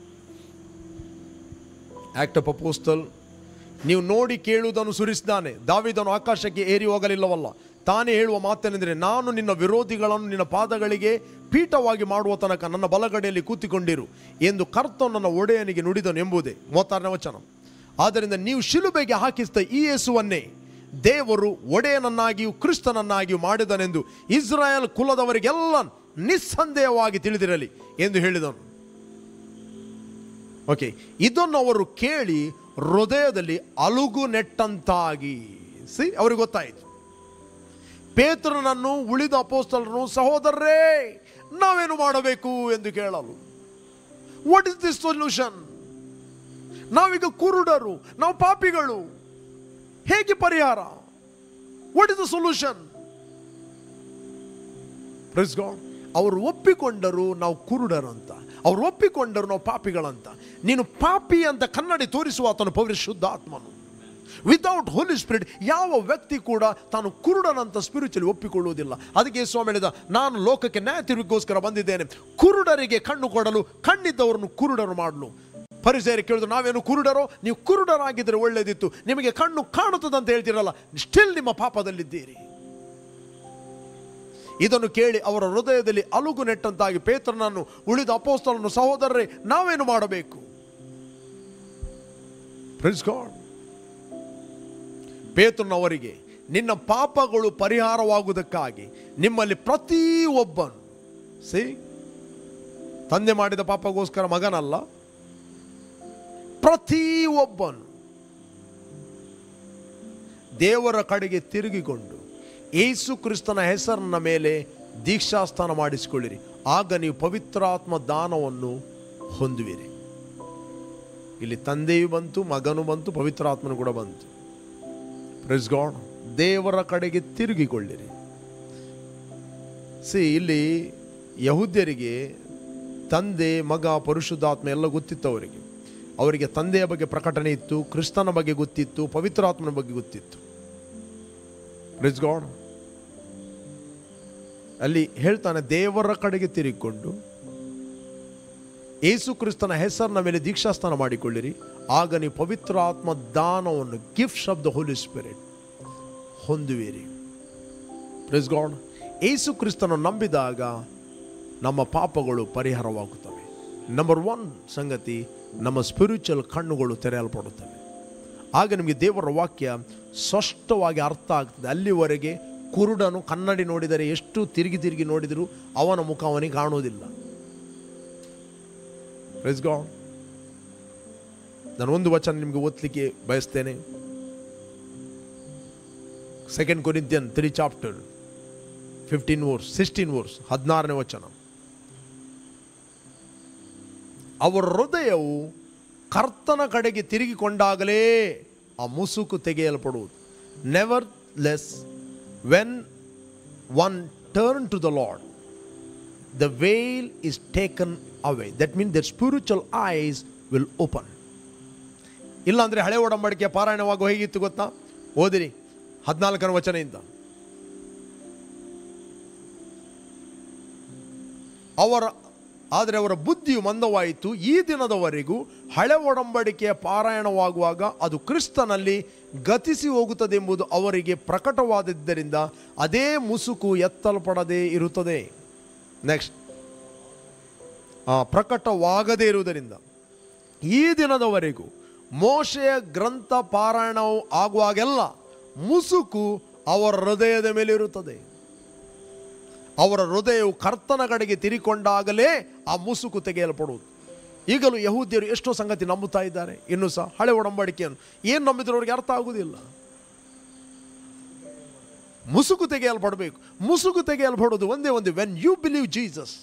Act of Apostle ನೀವು ನೋಡಿ ಕೇಳುವುದನ್ನು ಸುರಿಸಿದ್ದಾನೆ ದಾವಿದನು ಆಕಾಶಕ್ಕೆ ಏರಿ ಹೋಗಲಿಲ್ಲವಲ್ಲ ತಾನೇ ಹೇಳುವ ಮಾತೇನೆಂದರೆ ನಾನು ನಿನ್ನ ವಿರೋಧಿಗಳನ್ನು ನಿನ್ನ ಪಾದಗಳಿಗೆ ಪೀಠವಾಗಿ ಮಾಡುವ ತನಕ ನನ್ನ ಬಲಗಡೆಯಲ್ಲಿ ಕೂತಿಕೊಂಡಿರು ಎಂದು ಕರ್ತನು ನನ್ನ ಒಡೆಯನಿಗೆ ನುಡಿದನು ಎಂಬುದೇ ಮೂವತ್ತಾರನೇ ವಚನ ಆದ್ದರಿಂದ ನೀವು ಶಿಲುಬೆಗೆ ಹಾಕಿಸಿದ ಈ ಯೇಸುವನ್ನೇ ದೇವರು ಒಡೆಯನನ್ನಾಗಿಯೂ ಕ್ರಿಸ್ತನನ್ನಾಗಿಯೂ ಮಾಡಿದನೆಂದು ಇಸ್ರಾಯೇಲ್ ಕುಲದವರಿಗೆಲ್ಲ ನಿಸ್ಸಂದೇಹವಾಗಿ ತಿಳಿದಿರಲಿ ಎಂದು ಹೇಳಿದನು ಓಕೆ ಇದನ್ನು ಅವರು ಕೇಳಿ ಹೃದಯದಲ್ಲಿ ಅಲುಗು ನೆಟ್ಟಂತಾಗಿ ಸಿ ಅವ್ರಿಗೆ ಗೊತ್ತಾಯಿತು ಪೇತ್ರನನ್ನು ಉಳಿದ ಅಪೋಸ್ತಲರನ್ನು ಸಹೋದರರೇ ನಾವೇನು ಮಾಡಬೇಕು ಎಂದು ಕೇಳಲು ವಾಟ್ ಇಸ್ ದಿಸ್ ಸೊಲ್ಯೂಷನ್ ನಾವೀಗ ಕುರುಡರು ನಾವು ಪಾಪಿಗಳು ಹೇಗೆ ಪರಿಹಾರ what is the solution praise God ಅವರು ಒಪ್ಪಿಕೊಂಡರು ನಾವು ಕುರುಡರು ಅಂತ ಅವ್ರು ಒಪ್ಪಿಕೊಂಡರು ನಾವು ಪಾಪಿಗಳಂತ ನೀನು ಪಾಪಿ ಅಂತ ಕನ್ನಡಿ ತೋರಿಸುವ ಆತನು ಪರಿಶುದ್ಧ ಆತ್ಮನು ವಿತೌಟ್ ಹೋಲಿ ಸ್ಪಿರಿಟ್ ಯಾವ ವ್ಯಕ್ತಿ ಕೂಡ ತಾನು ಕುರುಡನಂತ ಸ್ಪಿರಿಚುಲಿ ಒಪ್ಪಿಕೊಳ್ಳುವುದಿಲ್ಲ ಅದಕ್ಕೆ ಸ್ವಾಮಿ ಹೇಳಿದ ನಾನು ಲೋಕಕ್ಕೆ ನ್ಯಾಯ ತೀರ್ವಿಗೋಸ್ಕರ ಬಂದಿದ್ದೇನೆ ಕುರುಡರಿಗೆ ಕಣ್ಣು ಕೊಡಲು ಕಣ್ಣಿದ್ದವರನ್ನು ಕುರುಡರು ಮಾಡಲು ಪರಿಸರ ಕೇಳಿದ್ರು ನಾವೇನು ಕುರುಡರೋ ನೀವು ಕುರುಡರಾಗಿದ್ದರೆ ಒಳ್ಳೇದಿತ್ತು ನಿಮಗೆ ಕಣ್ಣು ಕಾಣುತ್ತದಂತ ಹೇಳ್ತಿರಲ್ಲ ಸ್ಟಿಲ್ ನಿಮ್ಮ ಪಾಪದಲ್ಲಿದ್ದೀರಿ ಇದನ್ನು ಕೇಳಿ ಅವರ ಹೃದಯದಲ್ಲಿ ಅಲುಗು ನೆಟ್ಟಂತಾಗಿ ಪೇತ್ರನನ್ನು ಉಳಿದ ಅಪೋಸ್ತಲನ್ನು ಸಹೋದರರೇ ನಾವೇನು ಮಾಡಬೇಕು Praise God. ಪೇತ್ರನವರಿಗೆ ನಿನ್ನ ಪಾಪಗಳು ಪರಿಹಾರವಾಗುವುದಕ್ಕಾಗಿ ನಿಮ್ಮಲ್ಲಿ ಪ್ರತಿ ಒಬ್ಬನು ಸಿ ತಂದೆ ಮಾಡಿದ ಪಾಪಗೋಸ್ಕರ ಮಗನಲ್ಲ ಪ್ರತಿ ಒಬ್ಬನು ದೇವರ ಕಡೆಗೆ ತಿರುಗಿಕೊಂಡು ಏಸು ಕ್ರಿಸ್ತನ ಹೆಸರಿನ ಮೇಲೆ ದೀಕ್ಷಾಸ್ಥಾನ ಮಾಡಿಸಿಕೊಳ್ಳಿರಿ ಆಗ ನೀವು ಪವಿತ್ರಾತ್ಮ ದಾನವನ್ನು ಹೊಂದುವಿರಿ ಇಲ್ಲಿ ತಂದೆಯು ಬಂತು ಮಗನು ಬಂತು ಪವಿತ್ರಾತ್ಮನು ಕೂಡ ಬಂತು ಪ್ರೆಸ್ ಗಾಡ್ ದೇವರ ಕಡೆಗೆ ತಿರುಗಿಕೊಳ್ಳಿರಿ ಸಿ ಇಲ್ಲಿ ಯಹುದ್ಯರಿಗೆ ತಂದೆ ಮಗ ಪರಿಶುದ್ಧಾತ್ಮ ಎಲ್ಲ ಗೊತ್ತಿತ್ತು ಅವರಿಗೆ ಅವರಿಗೆ ತಂದೆಯ ಬಗ್ಗೆ ಪ್ರಕಟಣೆ ಇತ್ತು ಕ್ರಿಸ್ತನ ಬಗ್ಗೆ ಗೊತ್ತಿತ್ತು ಪವಿತ್ರಾತ್ಮನ ಬಗ್ಗೆ ಗೊತ್ತಿತ್ತು ಪ್ರೆಸ್ ಗಾಡ್ ಅಲ್ಲಿ ಹೇಳ್ತಾನೆ ದೇವರ ಕಡೆಗೆ ತಿರುಗಿಕೊಂಡು ಏಸು ಕ್ರಿಸ್ತನ ಹೆಸರಿನ ಮೇಲೆ ದೀಕ್ಷಾಸ್ಥಾನ ಮಾಡಿಕೊಳ್ಳಿರಿ ಆಗ ನೀವು ಪವಿತ್ರ ಆತ್ಮ ದಾನವನ್ನು gifts of the Holy Spirit ಹೊಂದುವಿರಿ ಪ್ರೆಸ್ ಗಾಡ್ ಏಸು ಕ್ರಿಸ್ತನ ನಂಬಿದಾಗ ನಮ್ಮ ಪಾಪಗಳು ಪರಿಹಾರವಾಗುತ್ತವೆ ನಂಬರ್ ಒನ್ ಸಂಗತಿ ನಮ್ಮ ಸ್ಪಿರಿಚುವಲ್ ಕಣ್ಣುಗಳು ತೆರೆಯಲ್ಪಡುತ್ತವೆ ಆಗ ನಿಮಗೆ ದೇವರ ವಾಕ್ಯ ಸ್ಪಷ್ಟವಾಗಿ ಅರ್ಥ ಆಗ್ತದೆ ಅಲ್ಲಿವರೆಗೆ ಕುರುಡನು ಕನ್ನಡಿ ನೋಡಿದರೆ ಎಷ್ಟು ತಿರುಗಿ ತಿರುಗಿ ನೋಡಿದರೂ ಅವನ ಮುಖ ಅವನಿಗೆ ಕಾಣುವುದಿಲ್ಲ ಪ್ರೈಸ್ ಗಾಡ್ ನಾನು ಒಂದು ವಚನ ನಿಮಗೆ ಓದಲಿಕ್ಕೆ ಬಯಸ್ತೇನೆ second Corinthian three chapter fifteen verse sixteen verse ಹದಿನಾರನೇ ವಚನ ಅವರ ಹೃದಯವು ಕರ್ತನ ಕಡೆಗೆ ತಿರುಗಿಕೊಂಡಾಗಲೇ ಆ ಮುಸುಕು ತೆಗೆಯಲ್ಪಡುವುದು nevertheless when one turn to the Lord the veil is taken away. That means their spiritual eyes will open. ಇಲ್ಲಾಂದ್ರೆ ಹಳೆ ಒಡಂಬಡಿಕೆ ಪಾರಾಯಣವಾಗುವ ಹೇಗಿತ್ತು ಗೊತ್ತಾ ಓದಿರಿ ಹದಿನಾಲ್ಕನೇ ವಚನೆಯಿಂದ ಅವರ ಆದರೆ ಅವರ ಬುದ್ಧಿಯು ಮಂದವಾಯಿತು ಈ ದಿನದವರೆಗೂ ಹಳೆ ಒಡಂಬಡಿಕೆಯ ಪಾರಾಯಣವಾಗುವಾಗ ಅದು ಕ್ರಿಸ್ತನಲ್ಲಿ ಗತಿಸಿ ಹೋಗುತ್ತದೆ ಎಂಬುದು ಅವರಿಗೆ ಪ್ರಕಟವಾದದ್ದರಿಂದ ಅದೇ ಮುಸುಕು ಎತ್ತಲ್ಪಡದೇ ಇರುತ್ತದೆ ನೆಕ್ಸ್ಟ್ ಪ್ರಕಟವಾಗದೇ ಇರುವುದರಿಂದ ಈ ದಿನದವರೆಗೂ ಮೋಶೆಯ ಗ್ರಂಥ ಪಾರಾಯಣವು ಆಗುವಾಗೆಲ್ಲ ಮುಸುಕು ಅವರ ಹೃದಯದ ಮೇಲೆ ಇರುತ್ತದೆ ಅವರ ಹೃದಯವು ಕರ್ತನ ಕಡೆಗೆ ತಿರಿಕೊಂಡಾಗಲೇ ಆ ಮುಸುಕು ತೆಗೆಯಲ್ಪಡುವುದು ಈಗಲೂ ಯಹೂದ್ಯರು ಎಷ್ಟೋ ಸಂಗತಿ ನಂಬುತ್ತಾ ಇದ್ದಾರೆ ಇನ್ನೂ ಸಹ ಹಳೆ ಒಡಂಬಡಿಕೆಯನ್ನು ಏನು ನಂಬಿದ್ರು ಅವ್ರಿಗೆ ಅರ್ಥ ಆಗುವುದಿಲ್ಲ ಮುಸುಕು ತೆಗೆಯಲ್ಪಡಬೇಕು ಮುಸುಕು ತೆಗೆಯಲ್ಪಡೋದು ಒಂದೇ ಒಂದೇ when you believe Jesus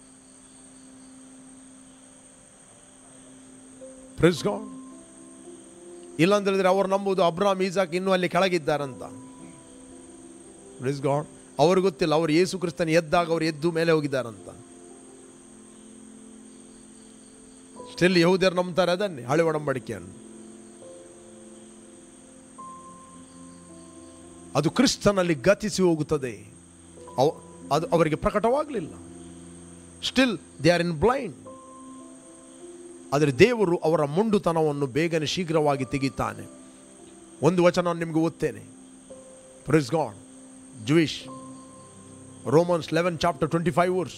praise God ಇಲ್ಲಾಂತ ಹೇಳಿದ್ರೆ ಅವ್ರು ನಂಬುದು ಅಬ್ರಾಮ್ ಈಸಾಕ್ ಇನ್ನೂ ಅಲ್ಲಿ ಕೆಳಗಿದ್ದಾರಂತ ಪ್ರೆಸ್ ಗಾಡ್ ಅವ್ರಿಗೆ ಗೊತ್ತಿಲ್ಲ ಅವ್ರು ಯೇಸು ಕ್ರಿಸ್ತನ ಎದ್ದಾಗ ಅವ್ರು ಎದ್ದು ಮೇಲೆ ಹೋಗಿದ್ದಾರಂತ ಸ್ಟಿಲ್ ಯಹೂದ್ಯರು ನಂಬ್ತಾರೆ ಅದನ್ನೇ ಹಳೆ ಒಡಂಬಡಿಕೆಯನ್ನು ಅದು ಕ್ರಿಸ್ತನಲ್ಲಿ ಗತಿಸಿ ಹೋಗುತ್ತದೆ ಅವ ಅದು ಅವರಿಗೆ ಪ್ರಕಟವಾಗಲಿಲ್ಲ still they are in blind ಆದರೆ ದೇವರು ಅವರ ಮುಂಡುತನವನ್ನು ಬೇಗನೆ ಶೀಘ್ರವಾಗಿ ತೆಗಿತಾನೆ ಒಂದು ವಚನ ನಿಮಗೆ ಓದ್ತೇನೆ praise God Jewish Romans eleven chapter twenty five verse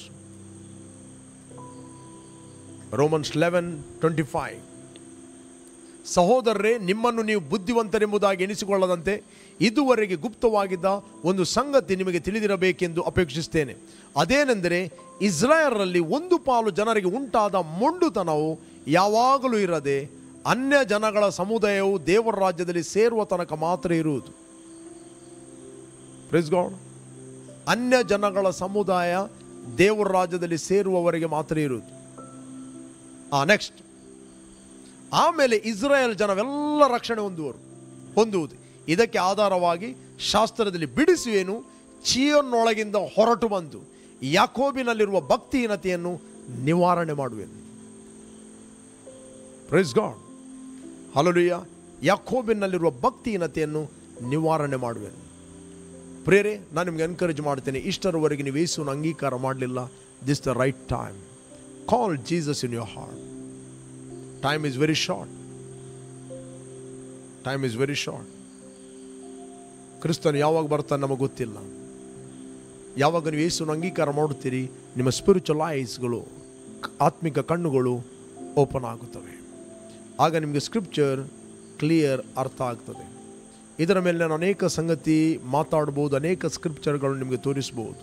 Romans eleven twenty five ಸಹೋದರರೇ ನಿಮ್ಮನ್ನು ನೀವು ಬುದ್ಧಿವಂತರೆಂಬುದಾಗಿ ಎನಿಸಿಕೊಳ್ಳದಂತೆ ಇದುವರೆಗೆ ಗುಪ್ತವಾಗಿದ್ದ ಒಂದು ಸಂಗತಿ ನಿಮಗೆ ತಿಳಿದಿರಬೇಕೆಂದು ಅಪೇಕ್ಷಿಸ್ತೇನೆ ಅದೇನೆಂದರೆ ಇಸ್ರಾಯಲ್ನಲ್ಲಿ ಒಂದು ಪಾಲು ಜನರಿಗೆ ಉಂಟಾದ ಮೊಂಡುತನವು ಯಾವಾಗಲೂ ಇರದೆ ಅನ್ಯ ಜನಗಳ ಸಮುದಾಯವು ದೇವರ ರಾಜ್ಯದಲ್ಲಿ ಸೇರುವ ತನಕ ಮಾತ್ರ ಇರುವುದು ಪ್ರೆಸ್ ಗಾಡ್ ಅನ್ಯ ಜನಗಳ ಸಮುದಾಯ ದೇವರ ರಾಜ್ಯದಲ್ಲಿ ಸೇರುವವರೆಗೆ ಮಾತ್ರ ಇರುವುದು ಆ ನೆಕ್ಸ್ಟ್ ಆಮೇಲೆ ಇಸ್ರಾಯೇಲ್ ಜನವೆಲ್ಲ ರಕ್ಷಣೆ ಹೊಂದುವರು ಹೊಂದುವುದು ಇದಕ್ಕೆ ಆಧಾರವಾಗಿ ಶಾಸ್ತ್ರದಲ್ಲಿ ಬಿಡಿಸುವೇನು ಚೀಯನ್ನೊಳಗಿಂದ ಹೊರಟು ಬಂದು ಯಾಕೋಬಿನಲ್ಲಿರುವ ಭಕ್ತಿಹೀನತೆಯನ್ನು ನಿವಾರಣೆ ಮಾಡುವೆನು ಪ್ರೈಸ್ ಗಾಡ್ ಹಲಲುಯ್ಯ ಯಾಕೋಬಿನಲ್ಲಿರುವ ಭಕ್ತಿಹೀನತೆಯನ್ನು ನಿವಾರಣೆ ಮಾಡುವೆನು ಪ್ರೇರೆ ನಾನು ನಿಮ್ಗೆ ಎನ್ಕರೇಜ್ ಮಾಡ್ತೇನೆ ಇಷ್ಟರವರೆಗೆ ನೀವು ಯೇಸುವನ್ನು ಅಂಗೀಕಾರ ಮಾಡಲಿಲ್ಲ this the right time call Jesus in your heart time is very short time is very short ಕ್ರಿಸ್ತನು ಯಾವಾಗ ಬರ್ತಾನೆ ನಮಗೆ ಗೊತ್ತಿಲ್ಲ ಯಾವಾಗ ನೀವು ಯೇಸುವನ್ನು ಅಂಗೀಕಾರ ಮಾಡುತ್ತೀರಿ ನಿಮ್ಮ ಸ್ಪಿರಿಚುವಲ್ ಐಸ್ಗಳು ಆತ್ಮಿಕ ಕಣ್ಣುಗಳು ಓಪನ್ ಆಗುತ್ತವೆ ಆಗ ನಿಮಗೆ ಸ್ಕ್ರಿಪ್ಚರ್ ಕ್ಲಿಯರ್ ಅರ್ಥ ಆಗ್ತದೆ ಇದರ ಮೇಲೆ ನಾನು ಅನೇಕ ಸಂಗತಿ ಮಾತಾಡ್ಬೋದು ಅನೇಕ ಸ್ಕ್ರಿಪ್ಚರ್ಗಳು ನಿಮಗೆ ತೋರಿಸ್ಬೋದು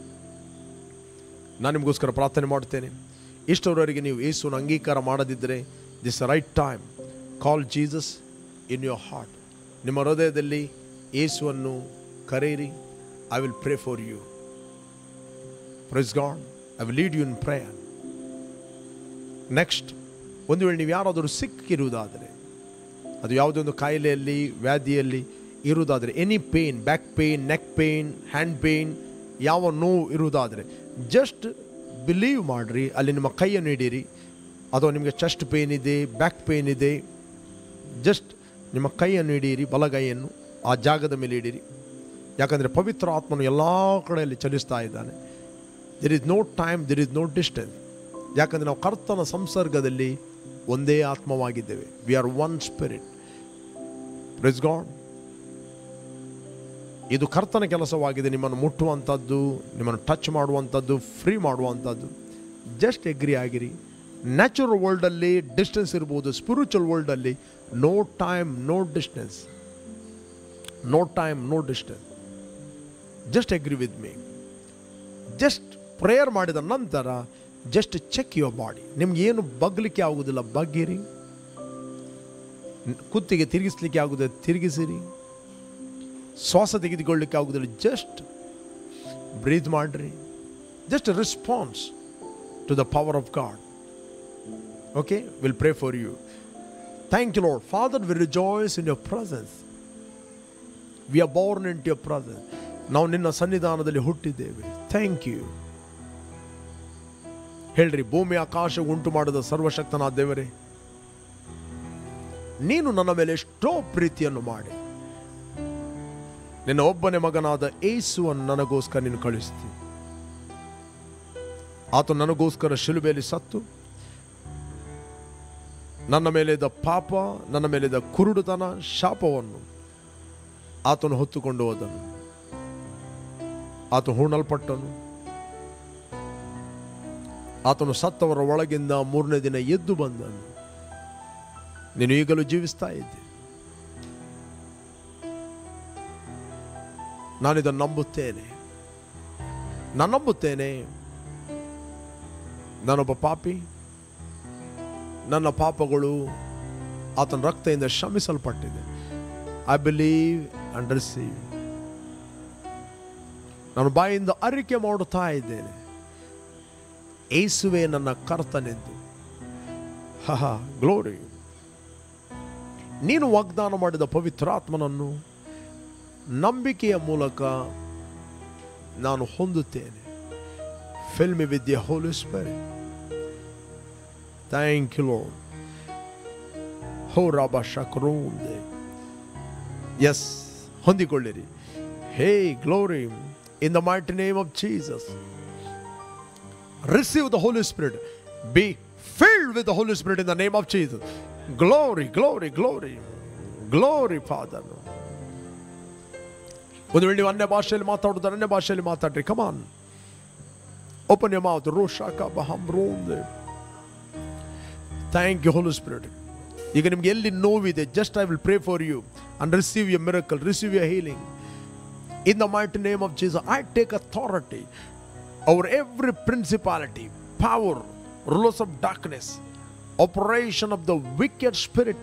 ನಾನು ನಿಮಗೋಸ್ಕರ ಪ್ರಾರ್ಥನೆ ಮಾಡ್ತೇನೆ ಇಷ್ಟರವರೆಗೆ ನೀವು ಯೇಸುವನ್ನು ಅಂಗೀಕಾರ ಮಾಡದಿದ್ದರೆ this right time call Jesus in your heart ನಿಮ್ಮ ಹೃದಯದಲ್ಲಿ ಯೇಸುವನ್ನು ಕರೆಯಿರಿ I will pray for you praise God I will lead you in prayer next ಒಂದು ವೇಳೆ ನೀವು ಯಾರಾದರೂ ಸಿಕ್ಕಿರುವುದಾದರೆ ಅದು ಯಾವುದೇ ಒಂದು ಕಾಯಿಲೆಯಲ್ಲಿ ವ್ಯಾಧಿಯಲ್ಲಿ ಇರುವುದಾದರೆ any pain back pain neck pain hand pain ಯಾವ ನೋವು ಇರುವುದಾದರೆ ಜಸ್ಟ್ ಬಿಲೀವ್ ಮಾಡಿರಿ ಅಲ್ಲಿ ನಿಮ್ಮ ಕೈಯನ್ನು ಇಡೀರಿ ಅಥವಾ ನಿಮಗೆ ಚೆಸ್ಟ್ ಪೇನ್ ಇದೆ ಬ್ಯಾಕ್ ಪೇನ್ ಇದೆ ಜಸ್ಟ್ ನಿಮ್ಮ ಕೈಯನ್ನು ಹಿಡಿಯಿರಿ ಬಲಗೈಯನ್ನು ಆ ಜಾಗದ ಮೇಲೆ ಇಡಿರಿ ಯಾಕಂದರೆ ಪವಿತ್ರ ಆತ್ಮನು ಎಲ್ಲ ಕಡೆಯಲ್ಲಿ ಚಲಿಸ್ತಾ ಇದ್ದಾನೆ there is no time there is no distance ಯಾಕಂದರೆ ನಾವು ಕರ್ತನ ಸಂಸರ್ಗದಲ್ಲಿ ಒಂದೇ ಆತ್ಮವಾಗಿದ್ದೇವೆ we are one spirit praise God ಇದು ಕರ್ತನ ಕೆಲಸವಾಗಿದೆ ನಿಮ್ಮನ್ನು ಮುಟ್ಟುವಂಥದ್ದು ನಿಮ್ಮನ್ನು ಟಚ್ ಮಾಡುವಂಥದ್ದು ಫ್ರೀ ಮಾಡುವಂಥದ್ದು ಜಸ್ಟ್ ಎಗ್ರಿ ಆಗಿರಿ ನ್ಯಾಚುರಲ್ ವರ್ಲ್ಡಲ್ಲಿ ಡಿಸ್ಟೆನ್ಸ್ ಇರ್ಬೋದು ಸ್ಪಿರಿಚುವಲ್ ವರ್ಲ್ಡಲ್ಲಿ no time no distance no time no distance just agree with me just prayer ಮಾಡಿದ ನಂತರ ಜಸ್ಟ್ ಚೆಕ್ ಯುವರ್ ಬಾಡಿ ನಿಮ್ಗೆ ಏನು ಬಗ್ಲಿಕ್ಕೆ ಆಗುವುದಿಲ್ಲ ಬಗ್ಗಿರಿ ಕುತ್ತಿಗೆ ತಿರುಗಿಸ್ಲಿಕ್ಕೆ ಆಗುವುದಿಲ್ಲ ತಿರುಗಿಸಿರಿ ಶ್ವಾಸ ತೆಗೆದುಕೊಳ್ಳಿಕ್ಕೆ ಆಗುವುದಿಲ್ಲ ಜಸ್ಟ್ ಬ್ರೀತ್ ಮಾಡ್ರಿ just response to the power of God okay will pray for you thank you Lord Father we rejoice in your presence we are born in your presence ನಾವು ನಿನ್ನ ಸನ್ನಿಧಾನದಲ್ಲಿ ಹುಟ್ಟಿದ್ದೇವೆ ಥ್ಯಾಂಕ್ ಯು ಹೇಳ್ರಿ ಭೂಮಿ ಆಕಾಶ ಉಂಟು ಮಾಡಿದ ಸರ್ವಶಕ್ತನಾದ ದೇವರೇ ನೀನು ನನ್ನ ಮೇಲೆ ಎಷ್ಟೋ ಪ್ರೀತಿಯನ್ನು ಮಾಡಿ ನಿನ್ನ ಒಬ್ಬನೇ ಮಗನಾದ ಏಸುವನ್ನು ನನಗೋಸ್ಕರ ನೀನು ಕಳಿಸ್ತಿ ಆತ ನನಗೋಸ್ಕರ ಶಿಲುಬೆಯಲ್ಲಿ ಸತ್ತು ನನ್ನ ಮೇಲಿದ್ದ ಪಾಪ ನನ್ನ ಮೇಲಿದ್ದ ಕುರುಡುತನ ಶಾಪವನ್ನು ಆತನು ಹೊತ್ತುಕೊಂಡು ಹೋದನು ಆತ ಹೂಣಲ್ಪಟ್ಟನು ಆತನು ಸತ್ತವರ ಒಳಗಿಂದ ಮೂರನೇ ದಿನ ಎದ್ದು ಬಂದನು ನೀನು ಈಗಲೂ ಜೀವಿಸ್ತಾ ಇದ್ದೆ ನಾನಿದನ್ನು ನಂಬುತ್ತೇನೆ ನಾನು ನಂಬುತ್ತೇನೆ ನಾನೊಬ್ಬ ಪಾಪಿ ನನ್ನ ಪಾಪಗಳು ಆತನ ರಕ್ತದಿಂದ ಶ್ರಮಿಸಲ್ಪಟ್ಟಿದೆ ಐ ಬಿಲೀವ್ ಅಂಡ್ ರಿಸೀವ್ ನಾನು ಬಾಯಿಂದ ಅರಿಕೆ ಮಾಡುತ್ತಾ ಇದ್ದೇನೆ ಏಸುವೆ ನನ್ನ ಕರ್ತನೆಂದು ಹಹ ಗ್ಲೋರಿ ನೀನು ವಾಗ್ದಾನ ಮಾಡಿದ ಪವಿತ್ರಾತ್ಮನನ್ನು ನಂಬಿಕೆಯ ಮೂಲಕ ನಾನು ಹೊಂದುತ್ತೇನೆ ಫಿಲ್ಮಿ ವಿದ್ಯೆ Holy Spirit thank you Lord ಹೋ ರಾಬ ಶಕ್ರೋಂದೆ ಎಸ್ ಹೊಂದಿಕೊಳ್ಳಿರಿ ಹೇ glory in the mighty name of Jesus receive the Holy Spirit. Be filled with the Holy Spirit in the name of Jesus. Glory, glory, glory. Glory, Father. ಒಂದು ವೇಳೆ ನೀವು ಅನ್ಯ ಭಾಷೆಯಲ್ಲಿ ಮಾತಾಡೋದು ಅನ್ಯ ಭಾಷೆಯಲ್ಲಿ ಮಾತಾಡ್ರಿ ಕಮಾನ್ ಓಪನ್ ಯರ್ ಮೌತ್ ರೋಷಾಕ ಬಹಂ ರೋಂದೆ ಥ್ಯಾಂಕ್ ಯು ಹೋಲಿ ಸ್ಪಿರಿಟ್ ಈಗ ನಿಮ್ಗೆ ಎಲ್ಲಿ ನೋವಿದೆ just I will pray for you and receive your miracle receive your healing in the might name of Jesus I take authority over every principality, power, rulers of darkness, operation of the wicked spirit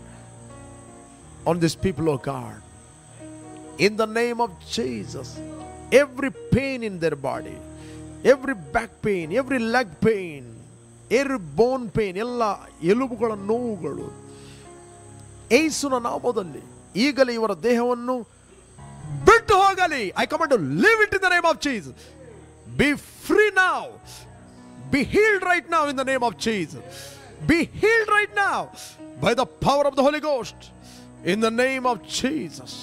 on this people of God. In the name of Jesus, every pain in their body, every back pain, every leg pain, ಎರ್ ಬೋನ್ ಪೇನ್ ಎಲ್ಲ ಎಲುಬುಗಳ ನೋವುಗಳು ಏಸುನ ನಾಮದಲ್ಲಿ ಈಗಲೇ ಇವರ ದೇಹವನ್ನು ಬಿಟ್ಟು ಹೋಗಲಿ I command to leave it in the name of Jesus be free now be healed right now in the name of Jesus be healed right now by the power of the Holy Ghost in the name of Jesus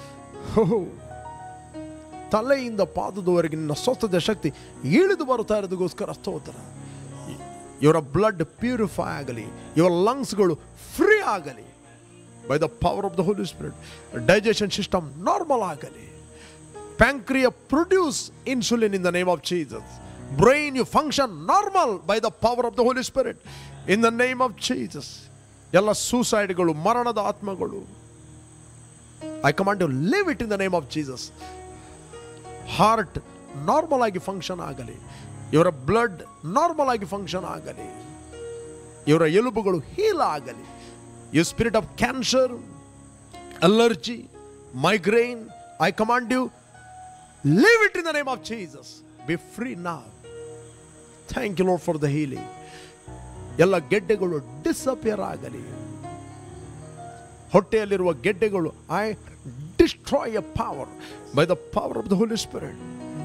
ತಲೆಯಿಂದ ಪಾದದವರೆಗೆ ನಿನ್ನ ಸ್ವಸ್ಥದ ಶಕ್ತಿ ಇಳಿದು ಬರುತ್ತಾ ಇರೋದಕ್ಕೋಸ್ಕರ ಸ್ತೋತ್ರ ಇವರ ಬ್ಲಡ್ ಪ್ಯೂರಿಫೈ ಆಗಲಿ ಇವರ ಲಂಗ್ಸ್ಗಳು ಫ್ರೀ ಆಗಲಿ by the power of the Holy Spirit digestion system normal ಆಗಲಿ pancreas produce insulin in the name of Jesus brain you function normal by the power of the Holy Spirit in the name of Jesus ಎಲ್ಲ ಸೂಸೈಡ್ಗಳು ಮರಣದ ಆತ್ಮಗಳು I command to leave it in the name of Jesus heart normal ಆಗಿ ಫಂಕ್ಷನ್ ಆಗಲಿ ಇವರ ಬ್ಲಡ್ ನಾರ್ಮಲ್ ಆಗಿ ಫಂಕ್ಷನ್ ಆಗಲಿ ಇವರ ಎಲುಬುಗಳು ಹೀಲ್ ಆಗಲಿ you spirit of cancer allergy migraine I command you leave it in the name of Jesus be free now thank you Lord for the healing ಎಲ್ಲ ಗೆಡ್ಡೆಗಳು ಡಿಸಪಿಯರ್ ಆಗಲಿ ಹೊಟ್ಟೆಯಲ್ಲಿರುವ ಗೆಡ್ಡೆಗಳು I destroy a power by the power of the Holy Spirit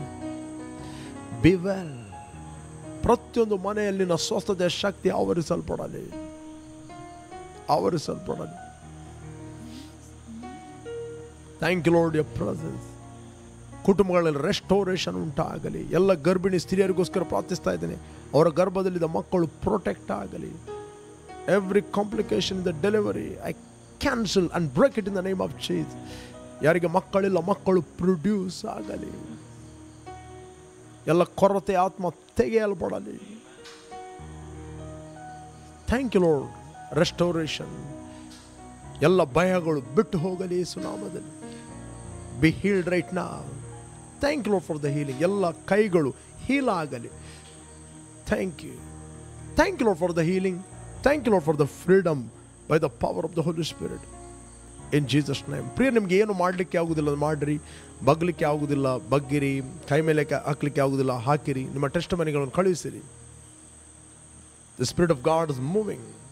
be well ಪ್ರತಿಯೊಂದು ಮನೆಯಲ್ಲಿನ ಸ್ವಸ್ಥತೆಯ ಶಕ್ತಿ ಆವರಿಸಲ್ಪಡಲಿ ಆವರಿಸಲ್ಪಡಲಿ thank you Lord your presence ಕುಟುಂಬಗಳಲ್ಲಿ ರೆಸ್ಟೋರೇಷನ್ ಉಂಟಾಗಲಿ ಎಲ್ಲ ಗರ್ಭಿಣಿ ಸ್ತ್ರೀಯರಿಗೋಸ್ಕರ ಪ್ರಾರ್ಥಿಸ್ತಾ ಇದ್ದೇನೆ ಅವರ ಗರ್ಭದಲ್ಲಿದ್ದ ಮಕ್ಕಳು ಪ್ರೊಟೆಕ್ಟ್ ಆಗಲಿ every complication in the delivery I cancel and break it in the name of Jesus ಯಾರಿಗೆ ಮಕ್ಕಳಿಲ್ಲ ಮಕ್ಕಳು ಪ್ರೊಡ್ಯೂಸ್ ಆಗಲಿ ಎಲ್ಲ ಕೊರತೆ ಆತ್ಮ ತೆಗೆಯಲ್ಪಡಲಿ ಥ್ಯಾಂಕ್ ಯು ಲೋಡ್ ರೆಸ್ಟೋರೇಷನ್ ಎಲ್ಲ ಭಯಗಳು ಬಿಟ್ಟು ಹೋಗಲಿ ಸುನಾಮದಲ್ಲಿ be healed right now thank you Lord for the healing ಎಲ್ಲ ಕೈಗಳು ಹೀಲ್ ಆಗಲಿ thank you thank you Lord for the healing thank you Lord for the freedom by the power of the Holy Spirit in Jesus name ಪ್ರಿಯ ನಿಮ್ಗೆ ಏನು ಮಾಡಲಿಕ್ಕೆ ಆಗುದಿಲ್ಲ ಅದು ಮಾಡಿರಿ ಬಗ್ಲಿಕ್ಕೆ ಆಗುದಿಲ್ಲ ಬಗ್ಗಿರಿ ಕೈ ಮೇಲೆ ಕ- ಹಾಕ್ಲಿಕ್ಕೆ ಆಗುದಿಲ್ಲ ಹಾಕಿರಿ ನಿಮ್ಮ ಟೆಸ್ಟ್ ಮನೆಗಳನ್ನು ಕಳುಹಿಸಿರಿ the spirit of God is moving